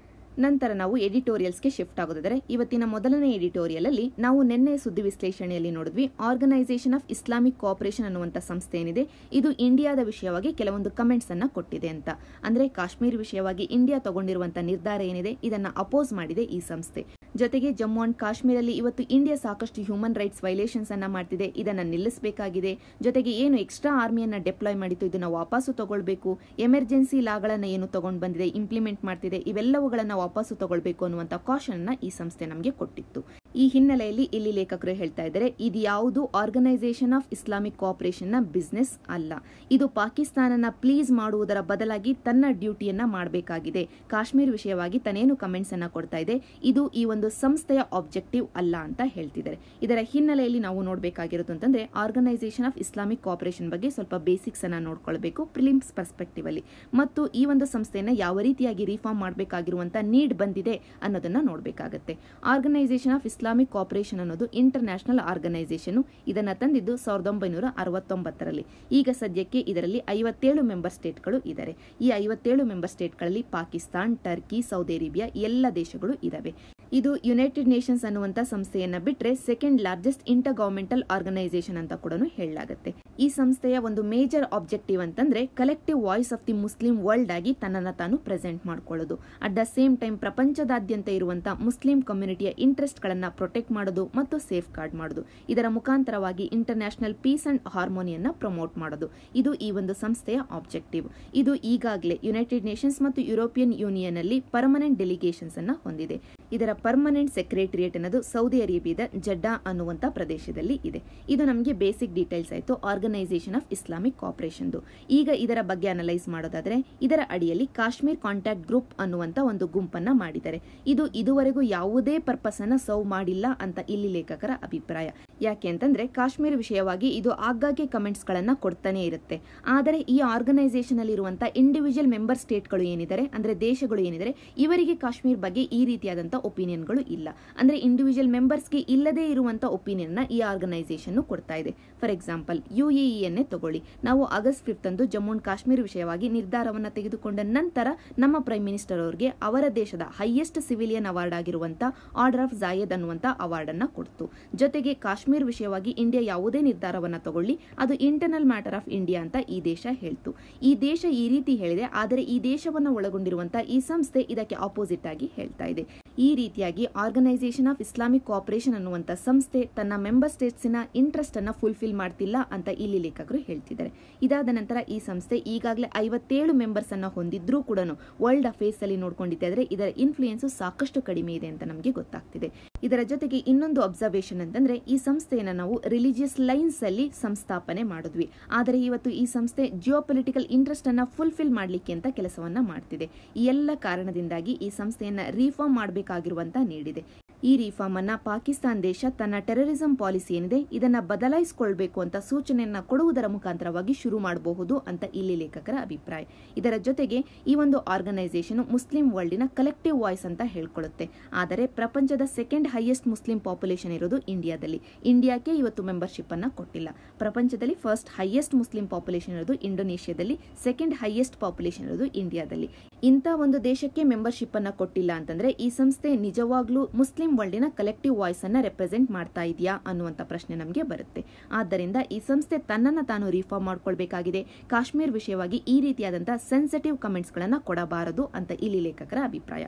ನಂತರ ನಾವು ಎಡಿಟೋರಿಯಲ್ಸ್ಗೆ ಶಿಫ್ಟ್ ಆಗೋದಾದರೆ ಇವತ್ತಿನ ಮೊದಲನೇ ಎಡಿಟೋರಿಯಲ್ ಅಲ್ಲಿ ನಾವು ನಿನ್ನೆ ಸುದ್ದಿ ವಿಶ್ಲೇಷಣೆಯಲ್ಲಿ ನೋಡಿದ್ವಿ ಆರ್ಗನೈಸೇಷನ್ ಆಫ್ ಇಸ್ಲಾಮಿಕ್ ಕೋಆಪರೇಷನ್ ಅನ್ನುವಂಥ ಸಂಸ್ಥೆ ಏನಿದೆ ಇದು ಇಂಡಿಯಾದ ವಿಷಯವಾಗಿ ಕೆಲವೊಂದು ಕಮೆಂಟ್ಸ್ ಅನ್ನ ಕೊಟ್ಟಿದೆ ಅಂತ ಅಂದ್ರೆ ಕಾಶ್ಮೀರ್ ವಿಷಯವಾಗಿ ಇಂಡಿಯಾ ತಗೊಂಡಿರುವಂತಹ ನಿರ್ಧಾರ ಏನಿದೆ ಇದನ್ನ ಅಪೋಸ್ ಮಾಡಿದೆ ಈ ಸಂಸ್ಥೆ ಜೊತೆಗೆ ಜಮ್ಮು ಅಂಡ್ ಕಾಶ್ಮೀರಲ್ಲಿ ಇವತ್ತು ಇಂಡಿಯಾ ಸಾಕಷ್ಟು ಹ್ಯೂಮನ್ ರೈಟ್ಸ್ ವೈಲೇಷನ್ಸ್ ಅನ್ನ ಮಾಡ್ತಿದೆ ಇದನ್ನ ನಿಲ್ಲಿಸಬೇಕಾಗಿದೆ ಜೊತೆಗೆ ಏನು ಎಕ್ಸ್ಟ್ರಾ ಆರ್ಮಿಯನ್ನ ಡೆಪ್ಲಾಯ್ ಮಾಡಿತ್ತು ಇದನ್ನ ವಾಪಸ್ಸು ತಗೊಳ್ಬೇಕು ಎಮರ್ಜೆನ್ಸಿ ಲಾಗಳನ್ನ ಏನು ತಗೊಂಡು ಬಂದಿದೆ ಇಂಪ್ಲಿಮೆಂಟ್ ಮಾಡ್ತಿದೆ ಇವೆಲ್ಲವುಗಳನ್ನ ವಾಪಸ್ಸು ತಗೊಳ್ಬೇಕು ಅನ್ನುವಂತ ಕಾಶನ್ ಅನ್ನ ಈ ಸಂಸ್ಥೆ ನಮಗೆ ಕೊಟ್ಟಿತ್ತು ಈ ಹಿನ್ನೆಲೆಯಲ್ಲಿ ಇಲ್ಲಿ ಲೇಖಕರು ಹೇಳ್ತಾ ಇದ್ದಾರೆ ಇದು ಯಾವುದು ಆರ್ಗನೈಸೇಷನ್ ಆಫ್ ಇಸ್ಲಾಮಿಕ್ ಕೋಆಪರೇಷನ್ ನ ಬಿಸ್ನೆಸ್ ಅಲ್ಲ ಇದು ಪಾಕಿಸ್ತಾನನ ಪ್ಲೀಸ್ ಮಾಡುವುದರ ಬದಲಾಗಿ ತನ್ನ ಡ್ಯೂಟಿಯನ್ನ ಮಾಡಬೇಕಾಗಿದೆ ಕಾಶ್ಮೀರ್ ವಿಷಯವಾಗಿ ತನ್ನೇನು ಕಮೆಂಟ್ಸ್ ಅನ್ನ ಕೊಡ್ತಾ ಇದೆ ಇದು ಈ ಒಂದು ಸಂಸ್ಥೆಯ ಆಬ್ಜೆಕ್ಟಿವ್ ಅಲ್ಲ ಅಂತ ಹೇಳ್ತಿದ್ದಾರೆ ಇದರ ಹಿನ್ನೆಲೆಯಲ್ಲಿ ನಾವು ನೋಡಬೇಕಾಗಿರೋದು ಅಂತಂದ್ರೆ ಆರ್ಗನೈಸೇಷನ್ ಆಫ್ ಇಸ್ಲಾಮಿಕ್ ಕೋಆಪರೇಷನ್ ಬಗ್ಗೆ ಸ್ವಲ್ಪ ಬೇಸಿಕ್ಸ್ ಅನ್ನ ನೋಡ್ಕೊಳ್ಬೇಕು ಪ್ರಿಲಿಮ್ಸ್ ಪರ್ಸ್ಪೆಕ್ಟಿವ್ ಅಲ್ಲಿ ಮತ್ತು ಈ ಒಂದು ಸಂಸ್ಥೆಯನ್ನ ಯಾವ ರೀತಿಯಾಗಿ ರಿಫಾರ್ಮ್ ಮಾಡಬೇಕಾಗಿರುವಂತ ನೀಡ್ ಬಂದಿದೆ ಅನ್ನೋದನ್ನ ನೋಡಬೇಕಾಗತ್ತೆ ಆರ್ಗನೈಸೇಷನ್ ಆಫ್ ಇಸ್ಲಾಮಿಕ್ ಕೋಆಪರೇಷನ್ ಅನ್ನೋದು ಇಂಟರ್ ನ್ಯಾಷನಲ್ ಆರ್ಗನೈಸೇಷನ್ ಇದನ್ನ ತಂದಿದ್ದು ಸಾವಿರದ ಒಂಬೈನೂರ ಅರವತ್ತೊಂಬತ್ತರಲ್ಲಿ ಈಗ ಸದ್ಯಕ್ಕೆ ಇದರಲ್ಲಿ ಐವತ್ತೇಳು ಮೆಂಬರ್ ಸ್ಟೇಟ್ಗಳು ಇದ್ದಾರೆ ಈ ಐವತ್ತೇಳು ಮೆಂಬರ್ ಸ್ಟೇಟ್ಗಳಲ್ಲಿ ಪಾಕಿಸ್ತಾನ್ ಟರ್ಕಿ ಸೌದಿ ಅರೇಬಿಯಾ ಎಲ್ಲ ದೇಶಗಳು ಇದಾವೆ ಇದು ಯುನೈಟೆಡ್ ನೇಷನ್ಸ್ ಅನ್ನುವಂತ ಸಂಸ್ಥೆಯನ್ನ ಬಿಟ್ರೆ second largest intergovernmental organisation ಅಂತ ಕೂಡ ಹೇಳಲಾಗುತ್ತೆ ಈ ಸಂಸ್ಥೆಯ ಒಂದು ಮೇಜರ್ ಆಬ್ಜೆಕ್ಟಿವ್ ಅಂತಂದ್ರೆ collective voice of the Muslim world ಆಗಿ ತನ್ನನ್ನು ತಾನು ಪ್ರೆಸೆಂಟ್ ಮಾಡ್ಕೊಳ್ಳೋದು ಅಟ್ ದ ಸೇಮ್ ಟೈಮ್ ಪ್ರಪಂಚದಾದ್ಯಂತ ಇರುವಂತಹ ಮುಸ್ಲಿಂ ಕಮ್ಯುನಿಟಿಯ ಇಂಟ್ರೆಸ್ಟ್ ಗಳನ್ನ ಪ್ರೊಟೆಕ್ಟ್ ಮಾಡೋದು ಮತ್ತು ಸೇಫ್ ಗಾರ್ಡ್ ಮಾಡೋದು ಇದರ ಮುಖಾಂತರವಾಗಿ ಇಂಟರ್ ನ್ಯಾಷನಲ್ ಪೀಸ್ ಅಂಡ್ ಹಾರ್ಮೋನಿಯನ್ನ ಪ್ರಮೋಟ್ ಮಾಡೋದು ಇದು ಈ ಒಂದು ಸಂಸ್ಥೆಯ ಆಬ್ಜೆಕ್ಟಿವ್ ಇದು ಈಗಾಗಲೇ ಯುನೈಟೆಡ್ ನೇಷನ್ಸ್ ಮತ್ತು ಯುರೋಪಿಯನ್ ಯೂನಿಯನ್ ಅಲ್ಲಿ ಪರ್ಮನೆಂಟ್ ಡೆಲಿಗೇಷನ್ಸ್ ಅನ್ನ ಹೊಂದಿದೆ ಇದರ ಪರ್ಮನೆಂಟ್ ಸೆಕ್ರೆಟರಿಯೇಟ್ ಅನ್ನೋದು ಸೌದಿ ಅರೇಬಿಯಾದ ಜಡ್ಡಾ ಅನ್ನುವಂಥ ಪ್ರದೇಶದಲ್ಲಿ ಇದೆ ಇದು ನಮಗೆ ಬೇಸಿಕ್ ಡೀಟೇಲ್ಸ್ ಆಯಿತು ಆರ್ಗನೈಸೇಷನ್ ಆಫ್ ಇಸ್ಲಾಮಿಕ್ ಕಾಪರೇಷನ್ದು ಈಗ ಇದರ ಬಗ್ಗೆ ಅನಲೈಸ್ ಮಾಡೋದಾದ್ರೆ ಇದರ ಅಡಿಯಲ್ಲಿ ಕಾಶ್ಮೀರ್ ಕಾಂಟ್ಯಾಕ್ಟ್ ಗ್ರೂಪ್ ಅನ್ನುವಂಥ ಒಂದು ಗುಂಪನ್ನ ಮಾಡಿದ್ದಾರೆ ಇದು ಇದುವರೆಗೂ ಯಾವುದೇ ಪರ್ಪಸ್ ಅನ್ನ ಸರ್ವ್ ಮಾಡಿಲ್ಲ ಅಂತ ಇಲ್ಲಿ ಲೇಖಕರ ಅಭಿಪ್ರಾಯ ಯಾಕೆ ಅಂತಂದ್ರೆ ಕಾಶ್ಮೀರ ವಿಷಯವಾಗಿ ಇದು ಆಗಾಗ್ಗೆ ಕಮೆಂಟ್ಸ್ ಗಳನ್ನ ಕೊಡ್ತಾನೆ ಇರುತ್ತೆ ಆದರೆ ಈ ಆರ್ಗನೈಸೇಷನ್ ಅಲ್ಲಿ ಇರುವಂತಹ ಇಂಡಿವಿಜುವಲ್ ಮೆಂಬರ್ ಸ್ಟೇಟ್ಗಳು ಏನಿದ್ದಾರೆ ಅಂದ್ರೆ ದೇಶಗಳು ಏನಿದ್ದಾರೆ ಇವರಿಗೆ ಕಾಶ್ಮೀರ್ ಬಗ್ಗೆ ಈ ರೀತಿಯಾದಂತಹ ಒಪಿನಿಯನ್ಗಳು ಇಲ್ಲ ಅಂದ್ರೆ ಇಂಡಿವಿಜುವಲ್ ಮೆಂಬರ್ಸ್ಗೆ ಇಲ್ಲದೇ ಇರುವಂತ ಒಪಿನಿಯನ್ ನ ಈ ಆರ್ಗನೈಸೇಷನ್ ಕೊಡ್ತಾ ಇದೆ ಫಾರ್ ಎಕ್ಸಾಂಪಲ್ ಯುಎಇಯನ್ನೇ ತಗೊಳ್ಳಿ ನಾವು ಆಗಸ್ಟ್ ಫಿಫ್ತ್ ಅಂದು ಜಮ್ಮು ಅಂಡ್ ಕಾಶ್ಮೀರ ವಿಷಯವಾಗಿ ನಿರ್ಧಾರವನ್ನ ತೆಗೆದುಕೊಂಡ ನಂತರ ನಮ್ಮ ಪ್ರೈಮ್ ಮಿನಿಸ್ಟರ್ ಅವರಿಗೆ ಅವರ ದೇಶದ ಹೈಯೆಸ್ಟ್ ಸಿವಿಲಿಯನ್ ಅವಾರ್ಡ್ ಆಗಿರುವಂತಹ ಆರ್ಡರ್ ಆಫ್ ಜಾಯದ್ ಅನ್ನುವಂತ ಅವಾರ್ಡ್ ಅನ್ನ ಕೊಡ್ತು ಜೊತೆಗೆ ಕಾಶ್ಮೀರ್ ವಿಷಯವಾಗಿ ಇಂಡಿಯಾ ಯಾವುದೇ ನಿರ್ಧಾರವನ್ನ ತಗೊಳ್ಳಿ ಅದು ಇಂಟರ್ನಲ್ ಮ್ಯಾಟರ್ ಆಫ್ ಇಂಡಿಯಾ ಅಂತ ಈ ದೇಶ ಹೇಳ್ತು ಈ ದೇಶ ಈ ರೀತಿ ಹೇಳಿದೆ ಆದರೆ ಈ ದೇಶವನ್ನ ಒಳಗೊಂಡಿರುವಂತಹ ಈ ಸಂಸ್ಥೆ ಇದಕ್ಕೆ ಆಪೋಸಿಟ್ ಆಗಿ ಹೇಳ್ತಾ ಇದೆ ಈ ರೀತಿಯಾಗಿ ಆರ್ಗನೈಸೇಷನ್ ಆಫ್ ಇಸ್ಲಾಮಿಕ್ ಕೋಆಪರೇಷನ್ ಅನ್ನುವಂಥ ಸಂಸ್ಥೆ ತನ್ನ ಮೆಂಬರ್ ಸ್ಟೇಟ್ಸಿನ ಇಂಟ್ರೆಸ್ಟ್ ಅನ್ನ ಫುಲ್ಫಿಲ್ ಮಾಡ್ತಿಲ್ಲ ಅಂತ ಇಲ್ಲಿ ಲೇಖಕರು ಹೇಳ್ತಿದ್ದಾರೆ ಇದಾದ ನಂತರ ಈ ಸಂಸ್ಥೆ ಈಗಾಗಲೇ ಐವತ್ತೇಳು ಮೆಂಬರ್ಸ್ ಅನ್ನ ಹೊಂದಿದ್ರೂ ಕೂಡ ವರ್ಲ್ಡ್ ಅಫೇರ್ಸ್ ಅಲ್ಲಿ ನೋಡ್ಕೊಂಡಿದ್ದಾದ್ರೆ ಇದರ ಇನ್ಫ್ಲೂಯೆನ್ಸ್ ಸಾಕಷ್ಟು ಕಡಿಮೆ ಇದೆ ಅಂತ ನಮಗೆ ಗೊತ್ತಾಗ್ತಿದೆ ಇದರ ಜೊತೆಗೆ ಇನ್ನೊಂದು ಅಬ್ಸರ್ವೇಷನ್ ಅಂತಂದ್ರೆ ಈ ಸಂಸ್ಥೆಯನ್ನ ನಾವು ರಿಲಿಜಿಯಸ್ ಲೈನ್ಸ್ ಅಲ್ಲಿ ಸಂಸ್ಥಾಪನೆ ಮಾಡಿದ್ವಿ ಆದರೆ ಇವತ್ತು ಈ ಸಂಸ್ಥೆ ಜಿಯೋ ಪೊಲಿಟಿಕಲ್ ಇಂಟ್ರೆಸ್ಟ್ ಅನ್ನ ಫುಲ್ಫಿಲ್ ಮಾಡಲಿಕ್ಕೆ ಅಂತ ಕೆಲಸವನ್ನ ಮಾಡ್ತಿದೆ ಈ ಎಲ್ಲ ಕಾರಣದಿಂದಾಗಿ ಈ ಸಂಸ್ಥೆಯನ್ನ ರಿಫಾರ್ಮ್ ಮಾಡಬೇಕಾಗಿರುವಂತ ನೀಡಿದೆ ಈ ರಿಫಾರ್ಮ್ ಅನ್ನ ಪಾಕಿಸ್ತಾನ ದೇಶ ತನ್ನ ಟೆರರಿಸಂ ಪಾಲಿಸಿ ಏನಿದೆ ಇದನ್ನ ಬದಲಾಯಿಸಿಕೊಳ್ಬೇಕು ಅಂತ ಸೂಚನೆಯನ್ನ ಕೊಡುವುದರ ಮುಖಾಂತರವಾಗಿ ಶುರು ಮಾಡಬಹುದು ಅಂತ ಇಲ್ಲಿ ಲೇಖಕರ ಅಭಿಪ್ರಾಯ ಇದರ ಜೊತೆಗೆ ಈ ಒಂದು ಆರ್ಗನೈಸೇಷನ್ ಮುಸ್ಲಿಂ ವರ್ಲ್ಡಿನ ಕಲೆಕ್ಟಿವ್ ವಾಯ್ಸ್ ಅಂತ ಹೇಳ್ಕೊಳ್ಳುತ್ತೆ ಆದರೆ ಪ್ರಪಂಚದ ಸೆಕೆಂಡ್ ಹೈಯೆಸ್ಟ್ ಮುಸ್ಲಿಂ ಪಾಪ್ಯುಲೇಷನ್ ಇರೋದು ಇಂಡಿಯಾದಲ್ಲಿ ಇಂಡಿಯಾಕ್ಕೆ ಇವತ್ತು ಮೆಂಬರ್ಶಿಪ್ ಅನ್ನ ಕೊಟ್ಟಿಲ್ಲ ಪ್ರಪಂಚದಲ್ಲಿ ಫಸ್ಟ್ ಹೈಯೆಸ್ಟ್ ಮುಸ್ಲಿಂ ಪಾಪ್ಯುಲೇಷನ್ ಇರೋದು ಇಂಡೋನೇಷ್ಯಾದಲ್ಲಿ ಸೆಕೆಂಡ್ ಹೈಯೆಸ್ಟ್ ಪಾಪ್ಯುಲೇಷನ್ ಇರೋದು ಇಂಡಿಯಾದಲ್ಲಿ ಇಂಥ ಒಂದು ದೇಶಕ್ಕೆ ಮೆಂಬರ್ಶಿಪ್ ಅನ್ನ ಕೊಟ್ಟಿಲ್ಲ ಅಂತಂದ್ರೆ ಈ ಸಂಸ್ಥೆ ನಿಜವಾಗ್ಲೂ ಮುಸ್ಲಿಂ ವರ್ಲ್ಡಿನ ಕಲೆಕ್ಟಿವ್ ವಾಯ್ಸ್ ಅನ್ನ ರೆಪ್ರೆಸೆಂಟ್ ಮಾಡ್ತಾ ಇದೆಯಾ ಅನ್ನುವಂಥ ಪ್ರಶ್ನೆ ನಮಗೆ ಬರುತ್ತೆ ಆದ್ದರಿಂದ ಈ ಸಂಸ್ಥೆ ತನ್ನನ್ನು ತಾನು ರಿಫಾರ್ಮ್ ಮಾಡ್ಕೊಳ್ಬೇಕಾಗಿದೆ ಕಾಶ್ಮೀರ್ ವಿಷಯವಾಗಿ ಈ ರೀತಿಯಾದಂತಹ ಸೆನ್ಸಿಟಿವ್ ಕಮೆಂಟ್ಸ್ ಗಳನ್ನ ಕೊಡಬಾರದು ಅಂತ ಇಲ್ಲಿ ಲೇಖಕರ ಅಭಿಪ್ರಾಯ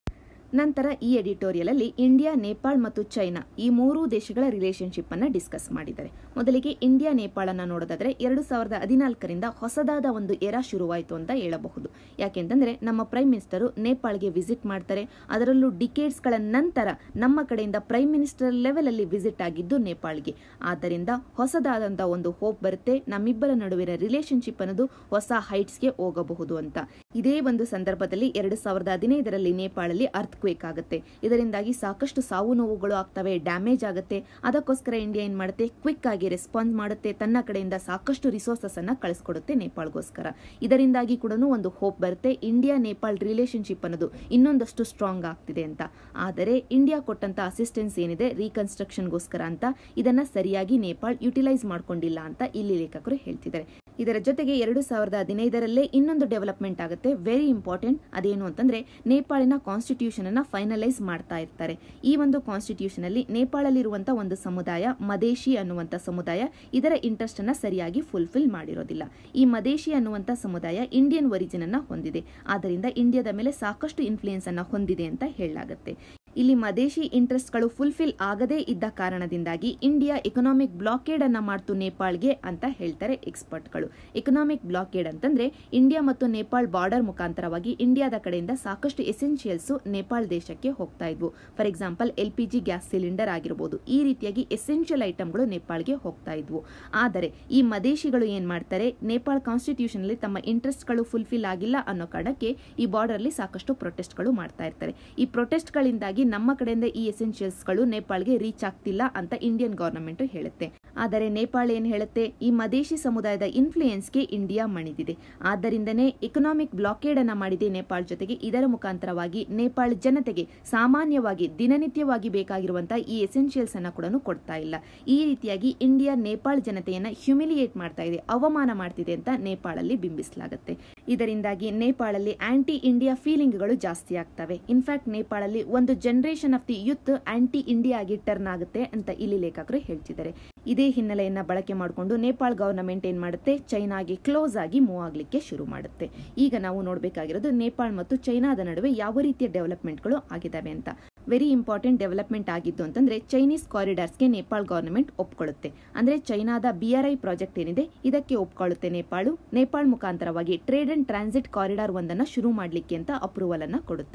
ನಂತರ ಈ ಎಡಿಟೋರಿಯಲ್ ಅಲ್ಲಿ ಇಂಡಿಯಾ ನೇಪಾಳ್ ಮತ್ತು ಚೈನಾ ಈ ಮೂರೂ ದೇಶಗಳ ರಿಲೇಶನ್ಶಿಪ್ ಅನ್ನ ಡಿಸ್ಕಸ್ ಮಾಡಿದ್ದಾರೆ ಮೊದಲಿಗೆ ಇಂಡಿಯಾ ನೇಪಾಳನ್ನ ನೋಡೋದಾದ್ರೆ ಎರಡು ಸಾವಿರದ ಹದಿನಾಲ್ಕರಿಂದ ಹೊಸದಾದ ಒಂದು ಎರಾ ಶುರುವಾಯಿತು ಅಂತ ಹೇಳಬಹುದು ಯಾಕೆಂತಂದ್ರೆ ನಮ್ಮ ಪ್ರೈಮ್ ಮಿನಿಸ್ಟರು ನೇಪಾಳ್ಗೆ ವಿಸಿಟ್ ಮಾಡ್ತಾರೆ ಅದರಲ್ಲೂ ಡಿಕೇಡ್ಸ್ ಗಳ ನಂತರ ನಮ್ಮ ಕಡೆಯಿಂದ ಪ್ರೈಮ್ ಮಿನಿಸ್ಟರ್ ಲೆವೆಲ್ ಅಲ್ಲಿ ವಿಸಿಟ್ ಆಗಿದ್ದು ನೇಪಾಳ್ಗೆ ಆದ್ದರಿಂದ ಹೊಸದಾದಂತಹ ಒಂದು ಹೋಪ್ ಬರುತ್ತೆ ನಮ್ಮಿಬ್ಬರ ನಡುವಿನ ರಿಲೇಶನ್ಶಿಪ್ ಅನ್ನೋದು ಹೊಸ ಹೈಟ್ಸ್ಗೆ ಹೋಗಬಹುದು ಅಂತ ಇದೇ ಒಂದು ಸಂದರ್ಭದಲ್ಲಿ ಎರಡು ಸಾವಿರದ ಹದಿನೈದರಲ್ಲಿ ನೇಪಾಳಲ್ಲಿ ಅರ್ತ್ ಕ್ವೇಕ್ ಆಗುತ್ತೆ ಇದರಿಂದಾಗಿ ಸಾಕಷ್ಟು ಸಾವು ನೋವುಗಳು ಆಗ್ತವೆ ಡ್ಯಾಮೇಜ್ ಆಗುತ್ತೆ ಅದಕ್ಕೋಸ್ಕರ ಇಂಡಿಯಾ ಏನ್ ಮಾಡುತ್ತೆ ಕ್ವಿಕ್ ಆಗಿ ರೆಸ್ಪಾನ್ಸ್ ಮಾಡುತ್ತೆ ತನ್ನ ಕಡೆಯಿಂದ ಸಾಕಷ್ಟು ರಿಸೋರ್ಸಸ್ ಅನ್ನ ಕಳಿಸ್ಕೊಡುತ್ತೆ ನೇಪಾಳ್ಗೋಸ್ಕರ ಇದರಿಂದಾಗಿ ಕೂಡ ಒಂದು ಹೋಪ್ ಬರುತ್ತೆ ಇಂಡಿಯಾ ನೇಪಾಳ್ ರಿಲೇಶನ್ಶಿಪ್ ಅನ್ನೋದು ಇನ್ನೊಂದಷ್ಟು ಸ್ಟ್ರಾಂಗ್ ಆಗ್ತಿದೆ ಅಂತ ಆದರೆ ಇಂಡಿಯಾ ಕೊಟ್ಟಂತ ಅಸಿಸ್ಟೆನ್ಸ್ ಏನಿದೆ ರೀಕನ್ಸ್ಟ್ರಕ್ಷನ್ಗೋಸ್ಕರ ಅಂತ ಇದನ್ನ ಸರಿಯಾಗಿ ನೇಪಾಳ್ ಯುಟಿಲೈಸ್ ಮಾಡ್ಕೊಂಡಿಲ್ಲ ಅಂತ ಇಲ್ಲಿ ಲೇಖಕರು ಹೇಳ್ತಿದ್ದಾರೆ ಇದರ ಜೊತೆಗೆ ಎರಡು ಸಾವಿರದ ಹದಿನೈದರಲ್ಲೇ ಇನ್ನೊಂದು ಡೆವಲಪ್ಮೆಂಟ್ ಆಗುತ್ತೆ ವೆರಿ ಇಂಪಾರ್ಟೆಂಟ್ ಅದೇನು ಅಂತಂದ್ರೆ ನೇಪಾಳಿನ ಕಾನ್ಸ್ಟಿಟ್ಯೂಷನ್ ಅನ್ನ ಫೈನಲೈಸ್ ಮಾಡ್ತಾ ಇರ್ತಾರೆ ಈ ಒಂದು ಕಾನ್ಸ್ಟಿಟ್ಯೂಷನ್ ಅಲ್ಲಿ ನೇಪಾಳಲ್ಲಿರುವಂತಹ ಒಂದು ಸಮುದಾಯ ಮದೇಶಿ ಅನ್ನುವಂಥ ಸಮುದಾಯ ಇದರ ಇಂಟ್ರೆಸ್ಟ್ ಅನ್ನ ಸರಿಯಾಗಿ ಫುಲ್ಫಿಲ್ ಮಾಡಿರೋದಿಲ್ಲ ಈ ಮದೇಶಿ ಅನ್ನುವಂಥ ಸಮುದಾಯ ಇಂಡಿಯನ್ ಒರಿಜಿನ್ ಅನ್ನ ಹೊಂದಿದೆ ಆದ್ದರಿಂದ ಇಂಡಿಯಾದ ಮೇಲೆ ಸಾಕಷ್ಟು ಇನ್ಫ್ಲೂಯೆನ್ಸ್ ಅನ್ನ ಹೊಂದಿದೆ ಅಂತ ಹೇಳಲಾಗುತ್ತೆ ಇಲ್ಲಿ ಮದೇಶಿ ಇಂಟ್ರೆಸ್ಟ್ಗಳು ಫುಲ್ಫಿಲ್ ಆಗದೇ ಇದ್ದ ಕಾರಣದಿಂದಾಗಿ ಇಂಡಿಯಾ ಎಕನಾಮಿಕ್ ಬ್ಲಾಕೇಡ್ ಅನ್ನ ಮಾಡ್ತು ನೇಪಾಳ್ಗೆ ಅಂತ ಹೇಳ್ತಾರೆ ಎಕ್ಸ್ಪರ್ಟ್ಗಳು ಎಕನಾಮಿಕ್ ಬ್ಲಾಕೇಡ್ ಅಂತಂದ್ರೆ ಇಂಡಿಯಾ ಮತ್ತು ನೇಪಾಳ್ ಬಾರ್ಡರ್ ಮುಖಾಂತರವಾಗಿ ಇಂಡಿಯಾದ ಕಡೆಯಿಂದ ಸಾಕಷ್ಟು ಎಸೆನ್ಷಿಯಲ್ಸ್ ನೇಪಾಳ್ ದೇಶಕ್ಕೆ ಹೋಗ್ತಾ ಇದ್ವು for example L P G gas cylinder ಆಗಿರಬಹುದು ಈ ರೀತಿಯಾಗಿ ಎಸೆನ್ಷಿಯಲ್ ಐಟಮ್ಗಳು ನೇಪಾಳ್ಗೆ ಹೋಗ್ತಾ ಇದ್ವು ಆದರೆ ಈ ಮದೇಶಿಗಳು ಏನ್ ಮಾಡ್ತಾರೆ ನೇಪಾಳ್ ಕಾನ್ಸ್ಟಿಟ್ಯೂಷನ್ ಅಲ್ಲಿ ತಮ್ಮ ಇಂಟ್ರೆಸ್ಟ್ಗಳು ಫುಲ್ಫಿಲ್ ಆಗಿಲ್ಲ ಅನ್ನೋ ಕಾರಣಕ್ಕೆ ಈ ಬಾರ್ಡರ್ ಅಲ್ಲಿ ಸಾಕಷ್ಟು ಪ್ರೊಟೆಸ್ಟ್ಗಳು ಮಾಡ್ತಾ ಇರ್ತಾರೆ ಈ ಪ್ರೊಟೆಸ್ಟ್ಗಳಿಂದಾಗಿ ನಮ್ಮ ಕಡೆಯಿಂದ ಈ ಎಸೆನ್ಷಿಯಲ್ಸ್ಗಳು ನೇಪಾಳ್ಗೆ ರೀಚ್ ಆಗ್ತಿಲ್ಲ ಅಂತ ಇಂಡಿಯನ್ ಗವರ್ನಮೆಂಟ್ ಹೇಳುತ್ತೆ ಆದರೆ ನೇಪಾಳ ಏನ್ ಹೇಳುತ್ತೆ ಈ ಮದೇಶಿ ಸಮುದಾಯದ ಇನ್ಫ್ಲೂಯೆನ್ಸ್ಗೆ ಇಂಡಿಯಾ ಮಣಿದಿದೆ ಆದ್ದರಿಂದನೇ ಎಕನಾಮಿಕ್ ಬ್ಲಾಕೇಡ್ ಅನ್ನ ಮಾಡಿದೆ ನೇಪಾಳ ಜೊತೆಗೆ ಇದರ ಮುಖಾಂತರವಾಗಿ ನೇಪಾಳ ಜನತೆಗೆ ಸಾಮಾನ್ಯವಾಗಿ ದಿನನಿತ್ಯವಾಗಿ ಬೇಕಾಗಿರುವಂತಹ ಈ ಎಸೆನ್ಷಿಯಲ್ಸ್ ಅನ್ನ ಕೂಡ ಕೊಡ್ತಾ ಇಲ್ಲ ಈ ರೀತಿಯಾಗಿ ಇಂಡಿಯಾ ನೇಪಾಳ ಜನತೆಯನ್ನ ಹ್ಯುಮಿಲಿಯೇಟ್ ಮಾಡ್ತಾ ಇದೆ ಅವಮಾನ ಮಾಡ್ತಿದೆ ಅಂತ ನೇಪಾಳಲ್ಲಿ ಬಿಂಬಿಸಲಾಗುತ್ತೆ ಇದರಿಂದಾಗಿ ನೇಪಾಳಲ್ಲಿ ಆಂಟಿ ಇಂಡಿಯಾ ಫೀಲಿಂಗ್ಗಳು ಜಾಸ್ತಿ ಆಗ್ತವೆ ಇನ್ಫ್ಯಾಕ್ಟ್ ನೇಪಾಳಲ್ಲಿ ಒಂದು generation of the youth anti India ಆಗಿ ಟರ್ನ್ ಆಗುತ್ತೆ ಅಂತ ಇಲ್ಲಿ ಲೇಖಕರು ಹೇಳ್ತಿದ್ದಾರೆ ಇದೇ ಹಿನ್ನೆಲೆಯನ್ನ ಬಳಕೆ ಮಾಡಿಕೊಂಡು ನೇಪಾಳ ಗವರ್ನಮೆಂಟ್ ಏನ್ ಮಾಡುತ್ತೆ ಚೈನಾಗೆ ಕ್ಲೋಸ್ ಆಗಿ ಮೂವ್ ಆಗ್ಲಿಕ್ಕೆ ಶುರು ಮಾಡುತ್ತೆ ಈಗ ನಾವು ನೋಡಬೇಕಾಗಿರೋದು ನೇಪಾಳ ಮತ್ತು ಚೈನಾದ ನಡುವೆ ಯಾವ ರೀತಿಯ ಡೆವಲಪ್ಮೆಂಟ್ಗಳು ಆಗಿದ್ದಾವೆ ಅಂತ ವೆರಿ ಇಂಪಾರ್ಟೆಂಟ್ ಡೆವಲಪ್ಮೆಂಟ್ ಆಗಿದ್ದು ಅಂತಂದ್ರೆ ಚೈನೀಸ್ ಕಾರಿಡಾರ್ಸ್ಗೆ ನೇಪಾಳ ಗವರ್ನಮೆಂಟ್ ಒಪ್ಕೊಳ್ಳುತ್ತೆ ಅಂದ್ರೆ ಚೈನಾದ ಬಿಆರ್ಐ ಪ್ರಾಜೆಕ್ಟ್ ಏನಿದೆ ಇದಕ್ಕೆ ಒಪ್ಕೊಳ್ಳುತ್ತೆ ನೇಪಾಳು ನೇಪಾಳ ಮುಖಾಂತರವಾಗಿ ಟ್ರೇಡ್ ಅಂಡ್ ಟ್ರಾನ್ಸಿಟ್ ಕಾರಿಡಾರ್ ಒಂದನ್ನ ಶುರು ಮಾಡಲಿಕ್ಕೆ ಅಂತ ಅಪ್ರೂವಲ್ ಅನ್ನ ಕೊಡುತ್ತೆ